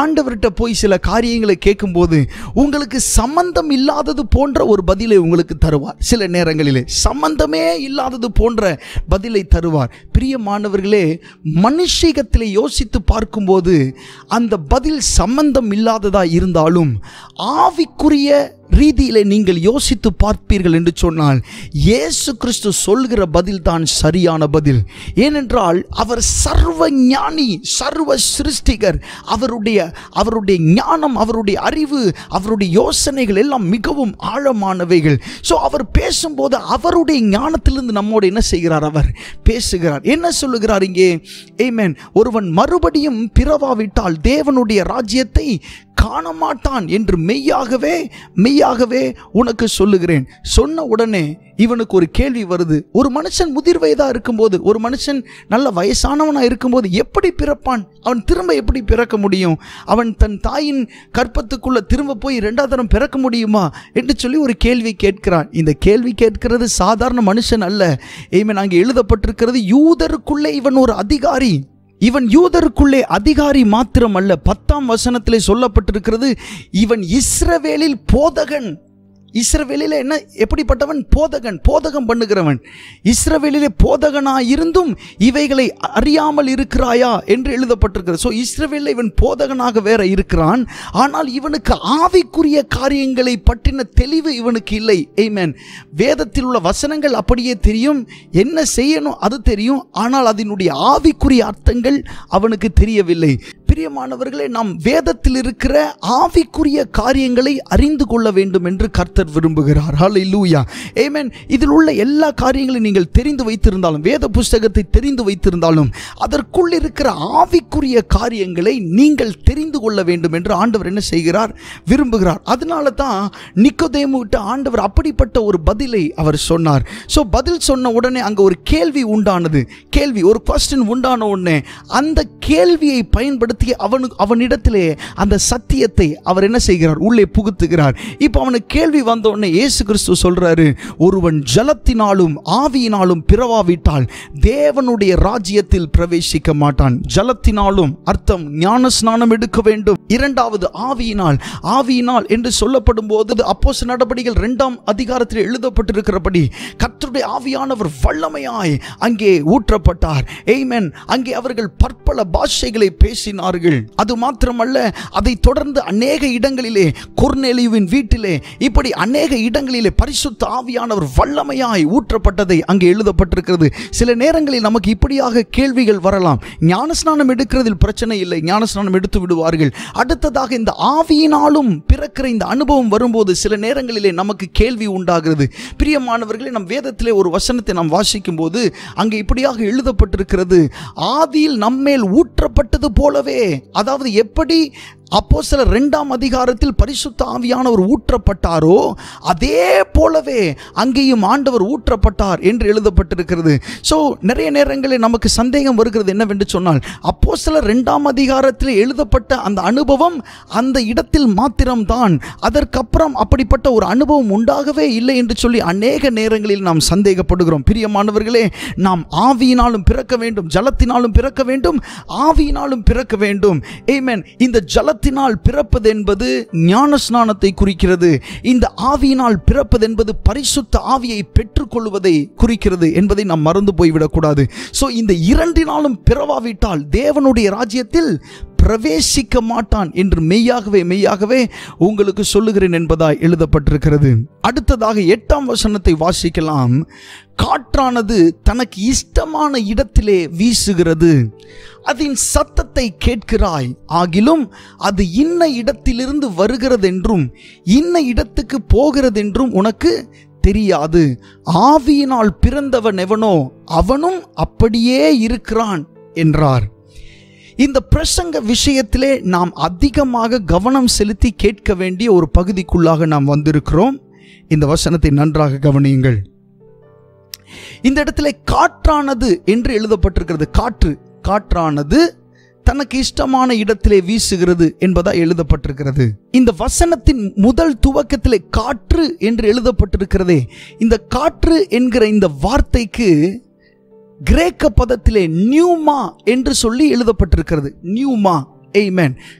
ஆண்டவர்கிட்ட போய் சில காரியங்களை கேட்கும்போது உங்களுக்கு சம்பந்தம் இல்லாதது போன்ற ஒரு பதிலை உங்களுக்கு தருவார் சில நேரங்களிலே சம்பந்தமே இல்லாதது போன்ற பதிலை தருவார் பிரியமானவர்களே மனுஷீகத்தில் யோசித்து பார்க்கும்போது அந்த பதில் சம்பந்தம் இல்லாததா இருந்தாலும் ஆவிக்குரிய ரீதியிலே நீங்கள் யோசித்து பார்ப்பீர்கள் என்று சொன்னால் இயேசு கிறிஸ்து சொல்கிற பதில் தான் சரியான பதில் ஏனென்றால் அவர் சர்வ ஞானி சர்வ சிருஷ்டிகர் அவருடைய அவருடைய ஞானம் அவருடைய அறிவு அவருடைய யோசனைகள் எல்லாம் மிகவும் ஆழமானவைகள் ஸோ அவர் பேசும்போது அவருடைய ஞானத்திலிருந்து நம்மோடு என்ன செய்கிறார் அவர் பேசுகிறார் என்ன சொல்லுகிறார் இங்கே ஏமேன் ஒருவன் மறுபடியும் பிறவாவிட்டால் தேவனுடைய ராஜ்யத்தை காண மாட்டான் என்று மெய்யாகவே மெய்யாகவே உனக்கு சொல்லுகிறேன் சொன்ன உடனே இவனுக்கு ஒரு கேள்வி வருது ஒரு மனுஷன் முதிர் வயதா இருக்கும்போது ஒரு மனுஷன் நல்ல வயசானவனா இருக்கும்போது எப்படி பிறப்பான் அவன் திரும்ப எப்படி பிறக்க முடியும் அவன் தன் தாயின் கற்பத்துக்குள்ள திரும்ப போய் ரெண்டாவது தரம் பிறக்க முடியுமா என்று சொல்லி ஒரு கேள்வி கேட்கிறான் இந்த கேள்வி கேட்கிறது சாதாரண மனுஷன் அல்ல ஏமே அங்கே எழுதப்பட்டிருக்கிறது யூதருக்குள்ளே இவன் ஒரு அதிகாரி இவன் யூதருக்குள்ளே அதிகாரி மாத்திரம் அல்ல பத்தாம் வசனத்திலே சொல்லப்பட்டிருக்கிறது இவன் இஸ்ரவேலில் போதகன் இஸ்ரவேலில் என்ன எப்படிப்பட்டவன் போதகன் போதகம் பண்ணுகிறவன் இஸ்ரவேலிலே போதகனாய் இருந்தும் இவைகளை அறியாமல் இருக்கிறாயா என்று எழுதப்பட்டிருக்கிறது ஸோ இஸ்ரவேலில் இவன் போதகனாக வேற இருக்கிறான் ஆனால் இவனுக்கு ஆவிக்குரிய காரியங்களை பற்றின தெளிவு இவனுக்கு இல்லை ஏமேன் வேதத்தில் உள்ள வசனங்கள் அப்படியே தெரியும் என்ன செய்யணும் அது தெரியும் ஆனால் அதனுடைய ஆவிக்குரிய அர்த்தங்கள் அவனுக்கு தெரியவில்லை பிரியமானவர்களே நாம் வேதத்தில் இருக்கிற ஆவிக்குரிய காரியங்களை அறிந்து கொள்ள வேண்டும் என்று கர்த்தர் விரும்புகிறார் ஹalleluya ஆமென் இதில் உள்ள எல்லா காரியங்களையும் நீங்கள் தெரிந்து வைத்திருந்தாலும் வேத புஸ்தகத்தை தெரிந்து வைத்திருந்தாலும் அதற்குள் இருக்கிற ஆவிக்குரிய காரியங்களை நீங்கள் தெரிந்து கொள்ள வேண்டும் என்று ஆண்டவர் என்ன செய்கிறார் விரும்புகிறார் அதனால தான் நிக்கோதேமு விட்ட ஆண்டவர் அப்படிப்பட்ட ஒரு பதிலை அவர் சொன்னார் ஸோ பதில் சொன்ன உடனே அங்கே ஒரு கேள்வி உண்டானது கேள்வி ஒரு கொஸ்டின் உண்டான உடனே அந்த கேள்வியை பயன்படுத்தி அவனுக்கு அவனிடத்திலே அந்த சத்தியத்தை அவர் என்ன செய்கிறார் உள்ளே புகுத்துகிறார் இப்போ அவனுக்கு கேள்வி வந்த உடனே இயேசு கிறிஸ்து சொல்றாரு ஒருவன் ஜலத்தினாலும் ஆவியினாலும் பிறவாவிட்டால் தேவனுடைய ராஜ்யத்தில் பிரவேசிக்க மாட்டான் ஜலத்தினாலும் அர்த்தம் ஞான ஸ்நானம் எடுக்க வேண்டும் இரண்டாவது ஆவியினால் ஆவியினால் என்று சொல்லப்படும் போது அப்போஸ் நடபடிகள் இரண்டாம் அதிகாரத்தில் எழுதப்பட்டிருக்கிறபடி கர்த்தருடைய ஆவியானவர் வல்லமையாய் அங்கே ஊற்றப்பட்டார் ஏய்மென் அங்கே அவர்கள் பற்பல பாஷைகளை பேசினார்கள் அது மாத்திரமல்ல அதை தொடர்ந்து அநேக இடங்களிலே கொர்நேலியுவின் வீட்டிலே இப்படி அநேக இடங்களிலே பரிசுத்த ஆவியானவர் வல்லமையாய் ஊற்றப்பட்டதை அங்கே எழுதப்பட்டிருக்கிறது சில நேரங்களில் நமக்கு இப்படியாக கேள்விகள் வரலாம் ஞானஸ்நானம் எடுக்கிறதில் பிரச்சனை இல்லை ஞானஸ்நானம் எடுத்து விடுவார்கள் அடுத்ததாக இந்த ஆவியினாலும் பிறக்கிற இந்த அனுபவம் வரும்போது சில நேரங்களிலே நமக்கு கேள்வி உண்டாகிறது பிரியமானவர்களே நம் வேதத்திலே ஒரு வசனத்தை நாம் வாசிக்கும் போது அங்கே இப்படியாக எழுதப்பட்டிருக்கிறது ஆதியில் நம்மேல் ஊற்றப்பட்டது போலவே அதாவது எப்படி அப்போ சில ரெண்டாம் அதிகாரத்தில் பரிசுத்த ஆவியானவர் ஊற்றப்பட்டாரோ அதே போலவே அங்கேயும் ஆண்டவர் ஊற்றப்பட்டார் என்று எழுதப்பட்டிருக்கிறது ஸோ நிறைய நேரங்களில் நமக்கு சந்தேகம் வருகிறது என்னவென்று சொன்னால் அப்போ சில ரெண்டாம் அதிகாரத்தில் எழுதப்பட்ட அந்த அனுபவம் அந்த இடத்தில் மாத்திரம்தான் அதற்கப்புறம் அப்படிப்பட்ட ஒரு அனுபவம் உண்டாகவே இல்லை என்று சொல்லி அநேக நேரங்களில் நாம் சந்தேகப்படுகிறோம் பிரியமானவர்களே நாம் ஆவியினாலும் பிறக்க வேண்டும் ஜலத்தினாலும் பிறக்க வேண்டும் ஆவியினாலும் பிறக்க வேண்டும் ஏமேன் இந்த ஜலத்தினால் பிறப்பது என்பது ஞான ஸ்நானத்தை குறிக்கிறது இந்த ஆவியினால் பிறப்பது என்பது பரிசுத்த ஆவியை பெற்றுக்கொள்வதை குறிக்கிறது என்பதை நாம் மறந்து போய்விடக்கூடாது ஸோ இந்த இரண்டினாலும் பிறவாவிட்டால் தேவனுடைய ராஜ்யத்தில் பிரவேசிக்க மாட்டான் என்று மெய்யாகவே மெய்யாகவே உங்களுக்கு சொல்லுகிறேன் என்பதாய் எழுதப்பட்டிருக்கிறது அடுத்ததாக எட்டாம் வசனத்தை வாசிக்கலாம் காற்றானது தனக்கு இஷ்டமான இடத்திலே வீசுகிறது அதன் சத்தத்தை கேட்கிறாய் ஆகிலும் அது இன்ன இடத்திலிருந்து வருகிறதென்றும் இன்ன இடத்துக்கு போகிறதென்றும் உனக்கு தெரியாது ஆவியினால் பிறந்தவன் எவனோ அவனும் அப்படியே இருக்கிறான் என்றார் இந்த பிரசங்க விஷயத்திலே நாம் அதிகமாக கவனம் செலுத்தி கேட்க வேண்டிய ஒரு பகுதிக்குள்ளாக நாம் வந்திருக்கிறோம் இந்த வசனத்தை நன்றாக கவனியுங்கள் இந்த இடத்துல காற்றானது என்று எழுதப்பட்டிருக்கிறது காற்று காற்றானது தனக்கு இஷ்டமான இடத்திலே வீசுகிறது என்பதா எழுதப்பட்டிருக்கிறது இந்த வசனத்தின் முதல் துவக்கத்திலே காற்று என்று எழுதப்பட்டிருக்கிறதே இந்த காற்று என்கிற இந்த வார்த்தைக்கு கிரேக்க பதத்திலே நியூமா என்று சொல்லி எழுதப்பட்டிருக்கிறது நியூமா எய்மேன் கர்த்தர்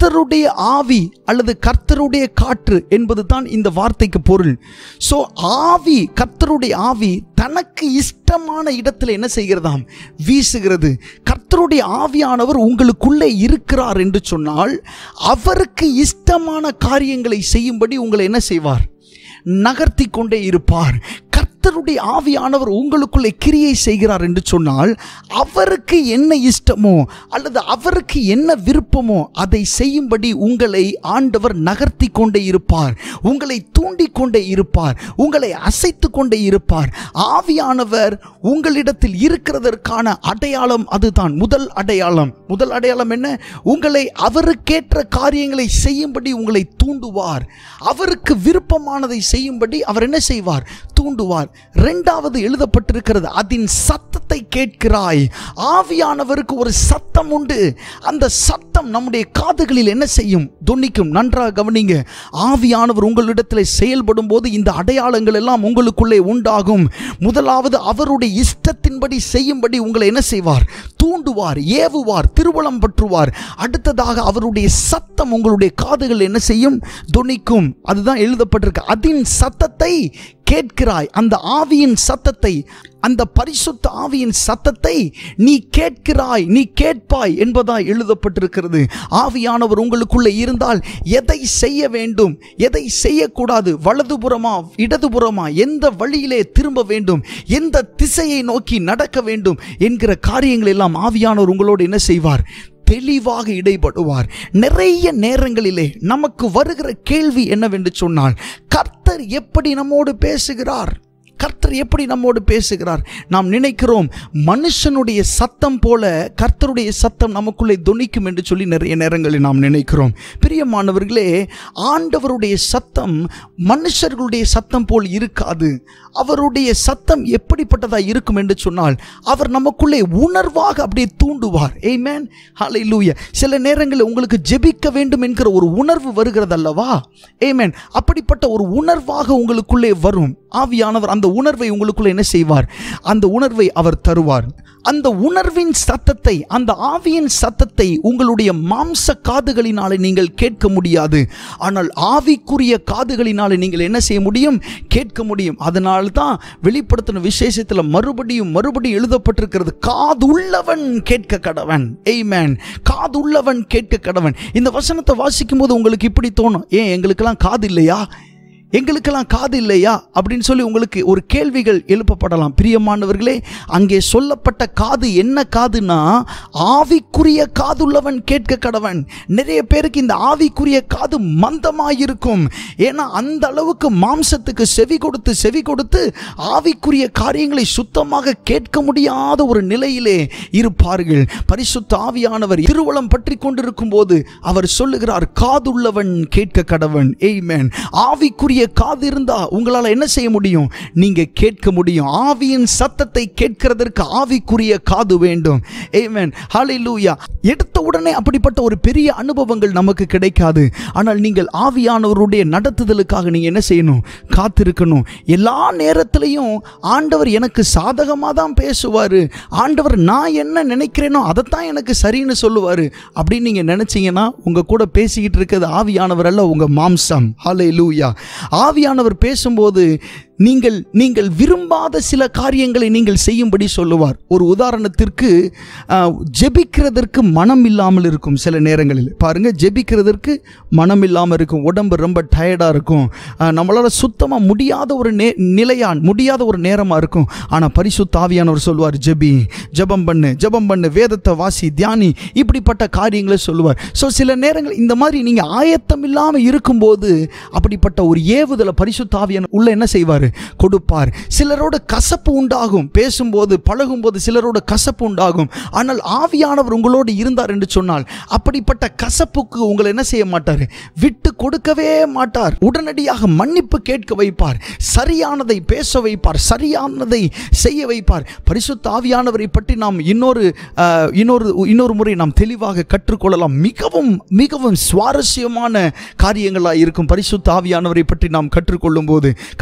கர்த்தருடைய ஆவி அல்லது கர்த்தருடைய காற்று என்பது தான் இந்த வார்த்தைக்கு பொருள் ஸோ ஆவி கர்த்தருடைய ஆவி தனக்கு இஷ்டமான இடத்துல என்ன செய்கிறதாம் வீசுகிறது கர்த்தருடைய ஆவியானவர் உங்களுக்குள்ளே இருக்கிறார் என்று சொன்னால் அவருக்கு இஷ்டமான காரியங்களை செய்யும்படி உங்களை என்ன செய்வார் நகர்த்தி கொண்டே இருப்பார் கர்த்தருடைய ஆவியானவர் உங்களுக்குள்ளே கிரியை செய்கிறார் என்று சொன்னால் அவருக்கு என்ன இஷ்டமோ அல்லது அவருக்கு என்ன விருப்பமோ அதை செய்யும்படி உங்களை ஆண்டவர் நகர்த்தி கொண்டே இருப்பார் உங்களை தூண்டி கொண்டே இருப்பார் உங்களை அசைத்து கொண்டே இருப்பார் ஆவியானவர் உங்களிடத்தில் இருக்கிறதற்கான அடையாளம் அதுதான் முதல் அடையாளம் முதல் அடையாளம் என்ன உங்களை அவருக்கேற்ற காரியங்களை செய்யும்படி உங்களை தூண்டுவார் அவருக்கு விருப்பமானதை செய்யும்படி அவர் என்ன செய்வார் தூண்டுவார் ரெண்டாவது எழுதப்பட்டிருக்கிறது அதன் சத்தத்தை கேட்கிறாய் ஆவியானவருக்கு ஒரு சத்தம் உண்டு அந்த சத்தம் நம்முடைய காதுகளில் என்ன செய்யும் தொன்னிக்கும் நன்றாக கவனிங்க ஆவியானவர் உங்களிடத்தில் செயல்படும் போது இந்த அடையாளங்கள் எல்லாம் உங்களுக்குள்ளே உண்டாகும் முதலாவது அவருடைய இஷ்டத்தின்படி செய்யும்படி உங்களை என்ன செய்வார் தூண்டுவார் ஏவுவார் திருவளம் பற்றுவார் அடுத்ததாக அவருடைய சத்தம் உங்களுடைய காதுகள் என்ன செய்யும் தொனிக்கும் அதுதான் எழுதப்பட்டிருக்கு அதன் சத்தத்தை கேட்கிறாய் அந்த ஆவியின் சத்தத்தை அந்த பரிசுத்த ஆவியின் சத்தத்தை நீ கேட்கிறாய் நீ கேட்பாய் என்பதாய் எழுதப்பட்டிருக்கிறது ஆவியானவர் உங்களுக்குள்ளே இருந்தால் எதை செய்ய வேண்டும் எதை செய்யக்கூடாது வலதுபுறமா இடதுபுறமா எந்த வழியிலே திரும்ப வேண்டும் எந்த திசையை நோக்கி நடக்க வேண்டும் என்கிற காரியங்கள் எல்லாம் ஆவியானவர் உங்களோடு என்ன செய்வார் தெளிவாக இடைப்படுவார் நிறைய நேரங்களிலே நமக்கு வருகிற கேள்வி என்னவென்று சொன்னால் கர்த்தர் எப்படி நம்மோடு பேசுகிறார் கர்த்தர் எப்படி நம்மோடு பேசுகிறார் நாம் நினைக்கிறோம் மனுஷனுடைய சத்தம் போல கர்த்தருடைய சத்தம் நமக்குள்ளே தொனிக்கும் என்று சொல்லி நிறைய நேரங்களில் நாம் நினைக்கிறோம் பிரியமானவர்களே ஆண்டவருடைய சத்தம் மனுஷர்களுடைய சத்தம் போல் இருக்காது அவருடைய சத்தம் எப்படிப்பட்டதாக இருக்கும் என்று சொன்னால் அவர் நமக்குள்ளே உணர்வாக அப்படியே தூண்டுவார் ஏமேன் ஹலை லூய சில நேரங்களில் உங்களுக்கு ஜெபிக்க வேண்டும் என்கிற ஒரு உணர்வு வருகிறது அல்லவா ஏமேன் அப்படிப்பட்ட ஒரு உணர்வாக உங்களுக்குள்ளே வரும் ஆவியானவர் அந்த உணர்வை உங்களுக்குள்ளே என்ன செய்வார் அந்த உணர்வை அவர் தருவார் அந்த உணர்வின் சத்தத்தை அந்த ஆவியின் சத்தத்தை உங்களுடைய மாம்ச காதுகளினாலே நீங்கள் கேட்க முடியாது ஆனால் ஆவிக்குரிய காதுகளினாலே நீங்கள் என்ன செய்ய முடியும் கேட்க முடியும் அதனால தான் வெளிப்படுத்தின விசேஷத்தில் மறுபடியும் மறுபடியும் எழுதப்பட்டிருக்கிறது காதுள்ளவன் கேட்க கடவன் எய்மேன் காதுள்ளவன் கேட்க கடவன் இந்த வசனத்தை வாசிக்கும் போது உங்களுக்கு இப்படி தோணும் ஏன் எங்களுக்கெல்லாம் காது இல்லையா எங்களுக்கெல்லாம் காது இல்லையா அப்படின்னு சொல்லி உங்களுக்கு ஒரு கேள்விகள் எழுப்பப்படலாம் பிரியமானவர்களே அங்கே சொல்லப்பட்ட காது என்ன காதுனா ஆவிக்குரிய காதுள்ளவன் கேட்க கடவன் நிறைய பேருக்கு இந்த ஆவிக்குரிய காது மந்தமாயிருக்கும் ஏன்னா அந்த அளவுக்கு மாம்சத்துக்கு செவி கொடுத்து செவி கொடுத்து ஆவிக்குரிய காரியங்களை சுத்தமாக கேட்க முடியாத ஒரு நிலையிலே இருப்பார்கள் பரிசுத்த ஆவியானவர் திருவளம் பற்றி கொண்டிருக்கும் போது அவர் சொல்லுகிறார் காதுள்ளவன் கேட்க கடவன் எய்மேன் ஆவிக்குரிய காது இருந்தா உங்களால் என்ன செய்ய முடியும் நீங்க கேட்க முடியும் ஆவியின் சத்தத்தை கேட்கிறதற்கு ஆவிக்குரிய காது வேண்டும் ஏமேன் ஹalleluya எடுத்த உடனே அப்படிப்பட்ட ஒரு பெரிய அனுபவங்கள் நமக்கு கிடைக்காது ஆனால் நீங்கள் ஆவியானவருடைய நடத்துதலுக்காக நீங்க என்ன செய்யணும் காத்திருக்கணும் எல்லா நேரத்திலையும் ஆண்டவர் எனக்கு சாதகமாக தான் பேசுவார் ஆண்டவர் நான் என்ன நினைக்கிறேனோ அதைத்தான் எனக்கு சரின்னு சொல்லுவார் அப்படின்னு நீங்கள் நினச்சிங்கன்னா உங்கள் கூட பேசிக்கிட்டு இருக்கிறது ஆவியானவர் அல்ல உங்கள் மாம்சம் ஹலே லூயா ஆவியானவர் பேசும்போது நீங்கள் நீங்கள் விரும்பாத சில காரியங்களை நீங்கள் செய்யும்படி சொல்லுவார் ஒரு உதாரணத்திற்கு ஆஹ், ஜெபிக்கிறதற்கு மனம் இல்லாமல் இருக்கும் சில நேரங்களில் பாருங்க ஜெபிக்கிறதற்கு மனம் இல்லாமல் இருக்கும் உடம்பு ரொம்ப டயர்டாக இருக்கும் ஆஹ், நம்மளால சுத்தமாக முடியாத ஒரு நே நிலையான் முடியாத ஒரு நேரமாக இருக்கும் ஆனால் பரிசுத்த ஆவியானவர் சொல்லுவார் ஜெபி ஜெபம் பண்ணு ஜெபம் பண்ணு வேதத்தை வாசி தியானி இப்படிப்பட்ட காரியங்களை சொல்லுவார் ஸோ சில நேரங்கள் இந்த மாதிரி நீங்கள் ஆயத்தம் இல்லாமல் இருக்கும்போது அப்படிப்பட்ட ஒரு ஏவுதலை பரிசுத்த ஆவியான உள்ள என்ன செய்வார் கொடுப்பார் சிலரோட கசப்பு உண்டாகும் பேசும்போது பழகும்போது சிலரோட கசப்பு உண்டாகும் ஆனால் ஆவியானவர் உங்களோடு இருந்தார் என்று சொன்னால் அப்படிப்பட்ட கசப்புக்கு உங்களை என்ன செய்ய மாட்டார் விட்டு கொடுக்கவே மாட்டார் உடனடியாக மன்னிப்பு கேட்க வைப்பார் சரியானதை பேச வைப்பார் சரியானதை செய்ய வைப்பார் பரிசுத்த ஆவியானவரை பற்றி நாம் இன்னொரு அஹ், இன்னொரு இன்னொரு முறை நாம் தெளிவாக கற்றுக்கொள்ளலாம் மிகவும் மிகவும் சுவாரஸ்யமான காரியங்களாக இருக்கும் பரிசுத்த ஆவியானவரை பற்றி நாம் கற்றுக்கொள்ளும் போது கர்த்தர் நமக்கு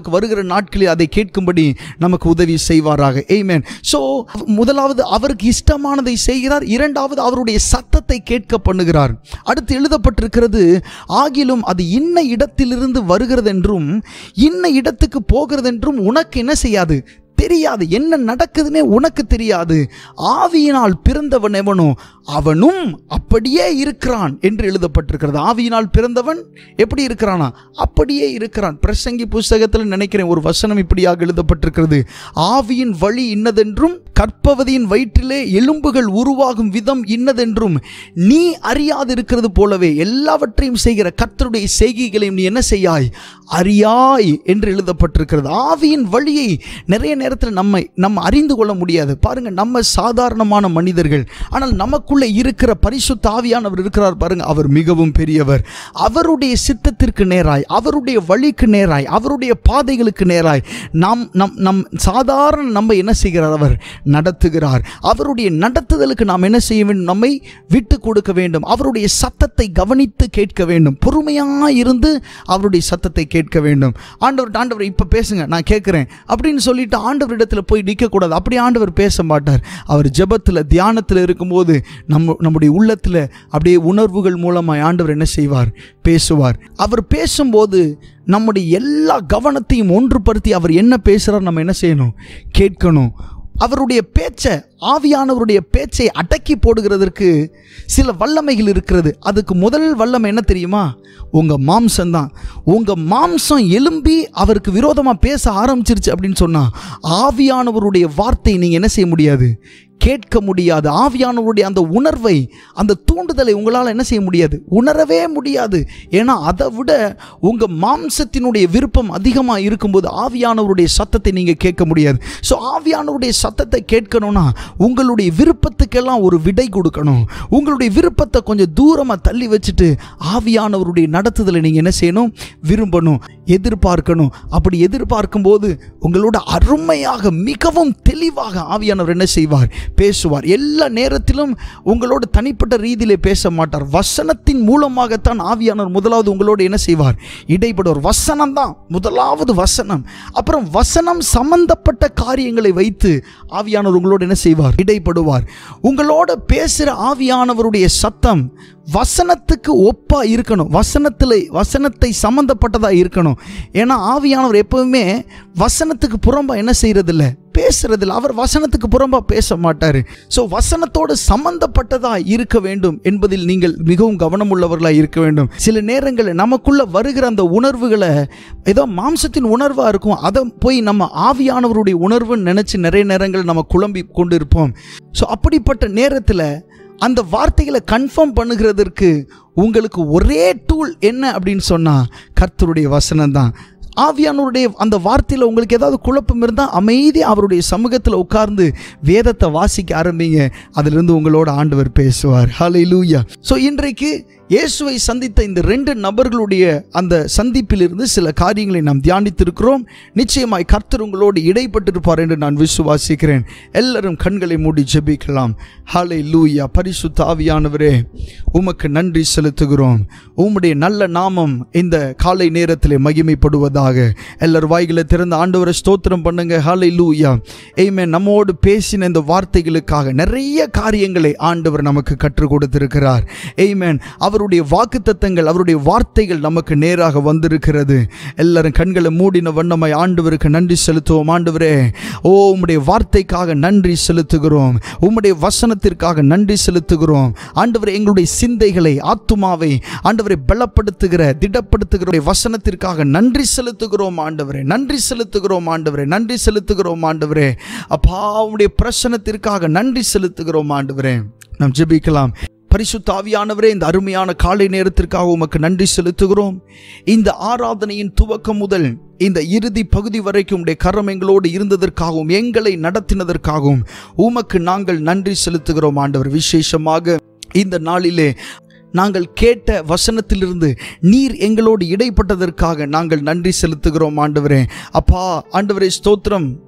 நமக்கு வருகிற நாட்களில் அதை கேட்கும்படி நமக்கு உதவி செய்வாராக ஏமேன் ஸோ முதலாவது அவருக்கு இஷ்டமானதை செய்கிறார் இரண்டாவது அவருடைய சத்தத்தை கேட்க பண்ணுகிறார் அடுத்து எழுதப்பட்டிருக்கிறது ஆகிலும் அது இன்ன இடத்திலிருந்து வருகிறதென்றும் இன்ன இடத்துக்கு போகிறதென்றும் உனக்கு என்ன செய்யாது தெரியாது என்ன நடக்குதுன்னே உனக்கு தெரியாது ஆவியினால் பிறந்தவன் எவனோ அவனும் அப்படியே இருக்கிறான் என்று எழுதப்பட்டிருக்கிறது ஆவியினால் பிறந்தவன் எப்படி இருக்கிறானா அப்படியே இருக்கிறான் பிரசங்கி புஸ்தகத்தில் நினைக்கிறேன் ஒரு வசனம் இப்படியாக எழுதப்பட்டிருக்கிறது ஆவியின் வழி இன்னதென்றும் கற்பவதியின் வயிற்றிலே எலும்புகள் உருவாகும் விதம் இன்னதென்றும் நீ அறியாதிருக்கிறது போலவே எல்லாவற்றையும் செய்கிற கர்த்தருடைய செய்கைகளையும் நீ என்ன செய்யாய் அறியாய் என்று எழுதப்பட்டிருக்கிறது ஆவியின் வழியை நிறைய நேரத்தில் நம்மை நம்ம அறிந்து கொள்ள முடியாது பாருங்க நம்ம சாதாரணமான மனிதர்கள் ஆனால் நமக்குள்ளே இருக்கிற பரிசுத்த ஆவியானவர் இருக்கிறார் பாருங்க அவர் மிகவும் பெரியவர் அவருடைய சித்தத்திற்கு நேராய் அவருடைய வழிக்கு நேராய் அவருடைய பாதைகளுக்கு நேராய் நாம் நம் நம் சாதாரண நம்ம என்ன செய்கிறார் அவர் நடத்துகிறார் அவருடைய நடத்துதலுக்கு நாம் என்ன செய்ய வேண்டும் நம்மை விட்டு கொடுக்க வேண்டும் அவருடைய சத்தத்தை கவனித்து கேட்க வேண்டும் பொறுமையாக இருந்து அவருடைய சத்தத்தை கேட்க வேண்டும் ஆண்டவர் ஆண்டவர் இப்போ பேசுங்க நான் கேட்குறேன் அப்படின்னு சொல்லிட்டு ஆண்டவரிடத்தில் போய் நிற்கக்கூடாது அப்படி ஆண்டவர் பேச மாட்டார் அவர் ஜெபத்தில் தியானத்தில் இருக்கும்போது நம்ம நம்முடைய உள்ளத்தில் அப்படியே உணர்வுகள் மூலமாக ஆண்டவர் என்ன செய்வார் பேசுவார் அவர் பேசும்போது நம்முடைய எல்லா கவனத்தையும் ஒன்றுபடுத்தி அவர் என்ன பேசுகிறார் நம்ம என்ன செய்யணும் கேட்கணும் அவருடைய பேச்சை ஆவியானவருடைய பேச்சை அடக்கி போடுகிறதற்கு சில வல்லமைகள் இருக்கிறது அதுக்கு முதல் வல்லமை என்ன தெரியுமா உங்கள் மாம்சம்தான் உங்கள் மாம்சம் எலும்பி அவருக்கு விரோதமாக பேச ஆரம்பிச்சிருச்சு அப்படின்னு சொன்னால் ஆவியானவருடைய வார்த்தை நீங்கள் என்ன செய்ய முடியாது கேட்க முடியாது ஆவியானவருடைய அந்த உணர்வை அந்த தூண்டுதலை உங்களால் என்ன செய்ய முடியாது உணரவே முடியாது ஏன்னா அதை விட உங்கள் மாம்சத்தினுடைய விருப்பம் அதிகமாக இருக்கும்போது ஆவியானவருடைய சத்தத்தை நீங்கள் கேட்க முடியாது ஸோ ஆவியானவருடைய சத்தத்தை கேட்கணும்னா உங்களுடைய விருப்பத்துக்கெல்லாம் ஒரு விடை கொடுக்கணும் உங்களுடைய விருப்பத்தை கொஞ்சம் தூரமாக தள்ளி வச்சுட்டு ஆவியானவருடைய நடத்துதலை நீங்கள் என்ன செய்யணும் விரும்பணும் எதிர்பார்க்கணும் அப்படி எதிர்பார்க்கும்போது உங்களோட அருமையாக மிகவும் தெளிவாக ஆவியானவர் என்ன செய்வார் பேசுவார் எல்லா நேரத்திலும் உங்களோட தனிப்பட்ட ரீதியிலே பேச மாட்டார் வசனத்தின் மூலமாகத்தான் ஆவியானவர் முதலாவது உங்களோடு என்ன செய்வார் இடைப்படுவார் வசனம் தான் முதலாவது வசனம் அப்புறம் வசனம் சம்பந்தப்பட்ட காரியங்களை வைத்து ஆவியானவர் உங்களோடு என்ன செய்வார் இடைப்படுவார் உங்களோட பேசுகிற ஆவியானவருடைய சத்தம் வசனத்துக்கு ஒப்பா இருக்கணும் வசனத்தில் வசனத்தை சம்பந்தப்பட்டதாக இருக்கணும் ஏன்னா ஆவியானவர் எப்பவுமே வசனத்துக்கு புறம்பா என்ன செய்யறதில்ல பேசுறதில்ல அவர் வசனத்துக்கு புறம்பா பேச மாட்டார் ஸோ வசனத்தோடு சம்பந்தப்பட்டதாக இருக்க வேண்டும் என்பதில் நீங்கள் மிகவும் கவனமுள்ளவர்களாக இருக்க வேண்டும் சில நேரங்களில் நமக்குள்ள வருகிற அந்த உணர்வுகளை ஏதோ மாம்சத்தின் உணர்வாக இருக்கும் அதை போய் நம்ம ஆவியானவருடைய உணர்வுன்னு நினச்சி நிறைய நேரங்கள் நம்ம குழம்பி கொண்டு இருப்போம் ஸோ அப்படிப்பட்ட நேரத்தில் அந்த வார்த்தைகளை கன்ஃபார்ம் பண்ணுகிறதற்கு உங்களுக்கு ஒரே டூல் என்ன அப்படின்னு சொன்னால் கர்த்தருடைய வசனம் தான் ஆவியானவருடைய அந்த வார்த்தையில் உங்களுக்கு ஏதாவது குழப்பம் இருந்தால் அமைதி அவருடைய சமூகத்தில் உட்கார்ந்து வேதத்தை வாசிக்க ஆரம்பிங்க அதிலிருந்து உங்களோட ஆண்டவர் பேசுவார் ஹலை லூயா ஸோ இன்றைக்கு இயேசுவை சந்தித்த இந்த ரெண்டு நபர்களுடைய அந்த சந்திப்பிலிருந்து சில காரியங்களை நாம் தியானித்திருக்கிறோம் நிச்சயமாய் கர்த்தர் உங்களோடு இடைப்பட்டிருப்பார் என்று நான் விசுவாசிக்கிறேன் எல்லாரும் கண்களை மூடி ஜெபிக்கலாம் ஹலை லூயா பரிசுத்த ஆவியானவரே உமக்கு நன்றி செலுத்துகிறோம் உம்முடைய நல்ல நாமம் இந்த காலை நேரத்திலே மகிமைப்படுவதாக எல்லாரும் வாய்களை திறந்த ஆண்டவரை ஸ்தோத்திரம் பண்ணுங்க ஹலை லூயா எய்மே நம்மோடு பேசின இந்த வார்த்தைகளுக்காக நிறைய காரியங்களை ஆண்டவர் நமக்கு கற்றுக் கொடுத்திருக்கிறார் எய்மேன் அவருடைய வாக்குத்தத்தங்கள் அவருடைய வார்த்தைகள் நமக்கு நேராக வந்திருக்கிறது எல்லாரும் கண்களை மூடின வண்ணமாய் ஆண்டவருக்கு நன்றி செலுத்துவோம் ஆண்டவரே ஓ உம்முடைய வார்த்தைக்காக நன்றி செலுத்துகிறோம் உம்முடைய வசனத்திற்காக நன்றி செலுத்துகிறோம் ஆண்டவரே எங்களுடைய சிந்தைகளை ஆத்துமாவை ஆண்டவரை பலப்படுத்துகிற திடப்படுத்துகிற வசனத்திற்காக நன்றி செலுத்துகிறோம் ஆண்டவரே நன்றி செலுத்துகிறோம் ஆண்டவரே நன்றி செலுத்துகிறோம் ஆண்டவரே அப்பா உம்முடைய பிரசனத்திற்காக நன்றி செலுத்துகிறோம் ஆண்டவரே நாம் ஜெபிக்கலாம் பரிசுத்த ஆவியானவரே இந்த அருமையான காலை நேரத்திற்காக உமக்கு நன்றி செலுத்துகிறோம் இந்த ஆராதனையின் துவக்கம் முதல் இந்த இறுதி பகுதி வரைக்கும் உடைய கரம் எங்களோடு இருந்ததற்காகவும் எங்களை நடத்தினதற்காகவும் உமக்கு நாங்கள் நன்றி செலுத்துகிறோம் ஆண்டவர் விசேஷமாக இந்த நாளிலே நாங்கள் கேட்ட வசனத்திலிருந்து நீர் எங்களோடு இடைப்பட்டதற்காக நாங்கள் நன்றி செலுத்துகிறோம் ஆண்டவரே அப்பா ஆண்டவரே ஸ்தோத்திரம்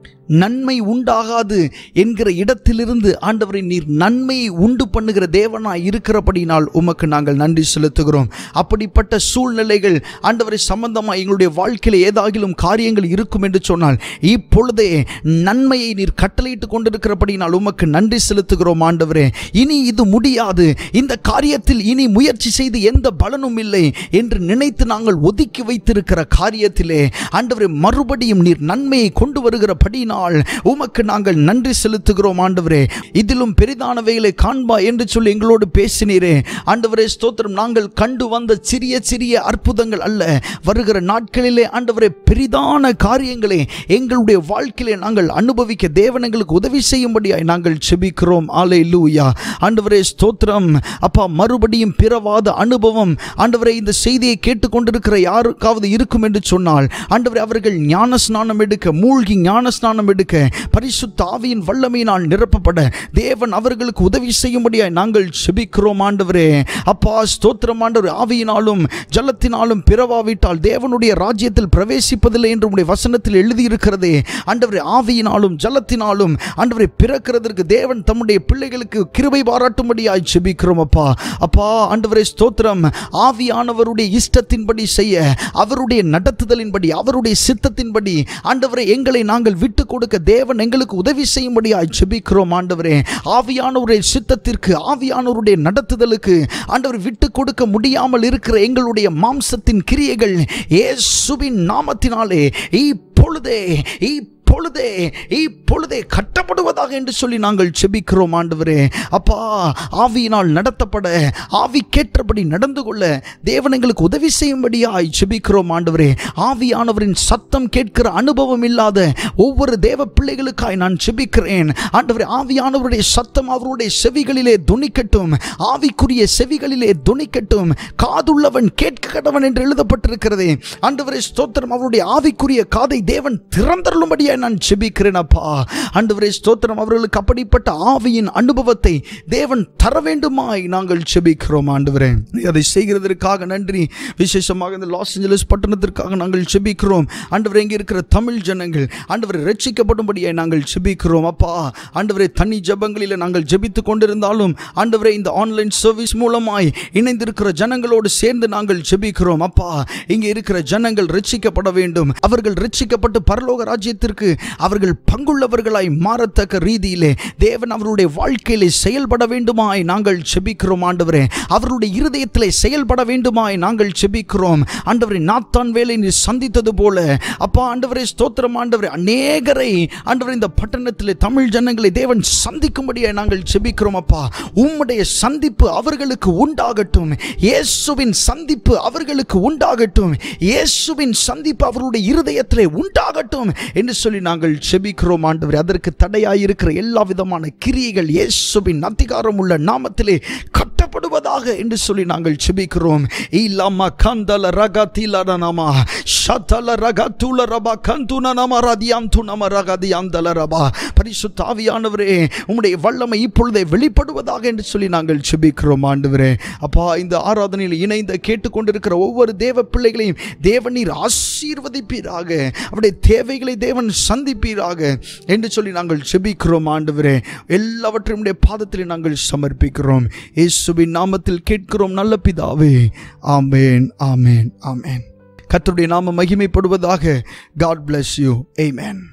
நன்மை உண்டாகாது என்கிற இடத்திலிருந்து ஆண்டவரை நீர் நன்மையை உண்டு பண்ணுகிற தேவனாய் இருக்கிறபடினால் உமக்கு நாங்கள் நன்றி செலுத்துகிறோம் அப்படிப்பட்ட சூழ்நிலைகள் ஆண்டவரை சம்பந்தமாக எங்களுடைய வாழ்க்கையில் ஏதாகிலும் காரியங்கள் இருக்கும் என்று சொன்னால் இப்பொழுதே நன்மையை நீர் கட்டளையிட்டு கொண்டிருக்கிறபடினால் உமக்கு நன்றி செலுத்துகிறோம் ஆண்டவரே இனி இது முடியாது இந்த காரியத்தில் இனி முயற்சி செய்து எந்த பலனும் இல்லை என்று நினைத்து நாங்கள் ஒதுக்கி வைத்திருக்கிற காரியத்திலே ஆண்டவரே மறுபடியும் நீர் நன்மையை கொண்டு வருகிறபடினால் உமக்கு நாங்கள் நன்றி செலுத்துகிறோம் ஆண்டவரே இதிலும் பெரிதானவைகளை காண்பா என்று சொல்லி எங்களோடு பேசினீரே ஆண்டவரே ஸ்தோத்திரம் நாங்கள் கண்டு வந்த சிறிய சிறிய அற்புதங்கள் அல்ல வருகிற நாட்களிலே ஆண்டவரே பெரிதான காரியங்களை எங்களுடைய வாழ்க்கையிலே நாங்கள் அனுபவிக்க தேவன் எங்களுக்கு உதவி செய்யும்படியாய் நாங்கள் செபிக்கிறோம் ஆலை லூயா ஆண்டவரே ஸ்தோத்திரம் அப்பா மறுபடியும் பிறவாத அனுபவம் ஆண்டவரே இந்த செய்தியை கேட்டுக்கொண்டிருக்கிற யாருக்காவது இருக்கும் என்று சொன்னால் ஆண்டவரே அவர்கள் ஞான ஸ்நானம் எடுக்க மூழ்கி ஞான ஸ்நானம் எடுக்க பரிசுத்த ஆவியின் வல்லமையினால் நிரப்பப்பட தேவன் அவர்களுக்கு உதவி செய்யும்படியாய் நாங்கள் செபிக்கிறோம் ஆண்டவரே அப்பா ஸ்தோத்திரம் ஆண்டவர் ஆவியினாலும் ஜலத்தினாலும் பிறவாவிட்டால் தேவனுடைய ராஜ்யத்தில் பிரவேசிப்பதில்லை என்று உடைய வசனத்தில் எழுதியிருக்கிறதே ஆண்டவரே ஆவியினாலும் ஜலத்தினாலும் ஆண்டவரை பிறக்கிறதற்கு தேவன் தம்முடைய பிள்ளைகளுக்கு கிருபை பாராட்டும்படியாய் செபிக்கிறோம் அப்பா அப்பா ஆண்டவரே ஸ்தோத்திரம் ஆவியானவருடைய இஷ்டத்தின்படி செய்ய அவருடைய நடத்துதலின்படி அவருடைய சித்தத்தின்படி ஆண்டவரை எங்களை நாங்கள் விட்டு கொடுக்க தேவன் எங்களுக்கு உதவி செய்யும்படியாய் செபிக்கிறோம் ஆண்டவரே ஆவியானவருடைய சித்தத்திற்கு ஆவியானவருடைய நடத்துதலுக்கு ஆண்டவர் விட்டு கொடுக்க முடியாமல் இருக்கிற எங்களுடைய மாம்சத்தின் கிரியைகள் இயேசுவின் நாமத்தினாலே இப்பொழுதே இப்பொழுதே இப்பொழுதே கட்டப்படுவதாக என்று சொல்லி நாங்கள் செபிக்கிறோம் ஆண்டவரே அப்பா ஆவியினால் நடத்தப்பட ஆவிக்கேற்றபடி நடந்து கொள்ள தேவன் எங்களுக்கு உதவி செய்யும்படியாய் செபிக்கிறோம் ஆண்டவரே ஆவியானவரின் சத்தம் கேட்கிற அனுபவம் இல்லாத ஒவ்வொரு தேவ பிள்ளைகளுக்காய் நான் செபிக்கிறேன் ஆண்டவரே ஆவியானவருடைய சத்தம் அவருடைய செவிகளிலே துணிக்கட்டும் ஆவிக்குரிய செவிகளிலே துணிக்கட்டும் காதுள்ளவன் கேட்க கடவன் என்று எழுதப்பட்டிருக்கிறதே ஆண்டவரே ஸ்தோத்திரம் அவருடைய ஆவிக்குரிய காதை தேவன் திறந்தருளும்படியாய் நான் செபிக்கிறேன் அப்பா ஆண்டவரே ஸ்தோத்திரம் அவர்களுக்கு அப்படிப்பட்ட ஆவியின் அனுபவத்தை தேவன் தர வேண்டுமாய் நாங்கள் செபிக்கிறோம் ஆண்டவரே அதை செய்கிறதற்காக நன்றி விசேஷமாக இந்த லாஸ் ஏஞ்சலஸ் பட்டணத்திற்காக நாங்கள் செபிக்கிறோம் ஆண்டவரே இங்கே இருக்கிற தமிழ் ஜனங்கள் ஆண்டவரை ரட்சிக்கப்படும்படியாய் நாங்கள் செபிக்கிறோம் அப்பா ஆண்டவரே தனி ஜபங்களில் நாங்கள் ஜெபித்து கொண்டிருந்தாலும் ஆண்டவரே இந்த ஆன்லைன் சர்வீஸ் மூலமாய் இணைந்திருக்கிற ஜனங்களோடு சேர்ந்து நாங்கள் ஜெபிக்கிறோம் அப்பா இங்கே இருக்கிற ஜனங்கள் ரட்சிக்கப்பட வேண்டும் அவர்கள் ரட்சிக்கப்பட்டு பரலோக ராஜ்யத்திற்கு அவர்கள் பங்குள்ளவர்களாய் மாறத்தக்க ரீதியிலே தேவன் அவருடைய வாழ்க்கையிலே செயல்பட வேண்டுமாய் நாங்கள் செபிக்கிறோம் ஆண்டவரே அவருடைய இருதயத்திலே செயல்பட வேண்டுமாய் நாங்கள் செபிக்கிறோம் ஆண்டவரே நாத்தான் வேலை நீ சந்தித்தது போல அப்பா ஆண்டவரே ஸ்தோத்திரம் ஆண்டவரே அநேகரை ஆண்டவரே இந்த பட்டணத்திலே தமிழ் ஜனங்களை தேவன் சந்திக்கும்படியாய் நாங்கள் செபிக்கிறோம் அப்பா உம்முடைய சந்திப்பு அவர்களுக்கு உண்டாகட்டும் இயேசுவின் சந்திப்பு அவர்களுக்கு உண்டாகட்டும் இயேசுவின் சந்திப்பு அவருடைய இருதயத்திலே உண்டாகட்டும் என்று சொல்லி நாங்கள் செபிக்கிறோம் ஆண்டவரே அதற்கு தடையாயிருக்கிற எல்லா விதமான கிரியைகள் இயேசுவின் அதிகாரம் உள்ள நாமத்திலே கட்டப்படுவதாக என்று சொல்லி நாங்கள் செபிக்கிறோம் இல்லாம கந்தல ரகத்தில நாமா ஷதல ரகத்துல ரபா கந்துன நம ரதியாந்து நம ரகதியாந்தல ரபா பரிசுத்த ஆவியானவரே உம்முடைய வல்லமை இப்பொழுதே வெளிப்படுவதாக என்று சொல்லி நாங்கள் செபிக்கிறோம் ஆண்டவரே அப்பா இந்த ஆராதனையில் இணைந்த கேட்டுக்கொண்டிருக்கிற ஒவ்வொரு தேவ பிள்ளைகளையும் தேவநீர் ஆசீர்வதிப்பீராக அவருடைய தேவைகளை தேவன் சந்திப்பீராக என்று சொல்லி நாங்கள் செபிக்கிறோம் ஆண்டவரே எல்லாவற்றையும் உம்முடைய பாதத்தில் நாங்கள் சமர்ப்பிக்கிறோம் இயேசுவின் நாமத்தில் கேட்கிறோம் நல்ல பிதாவே ஆமேன் ஆமேன் ஆமேன் கர்த்தருடைய நாம மகிமைப்படுவதாக காட் bless யூ amen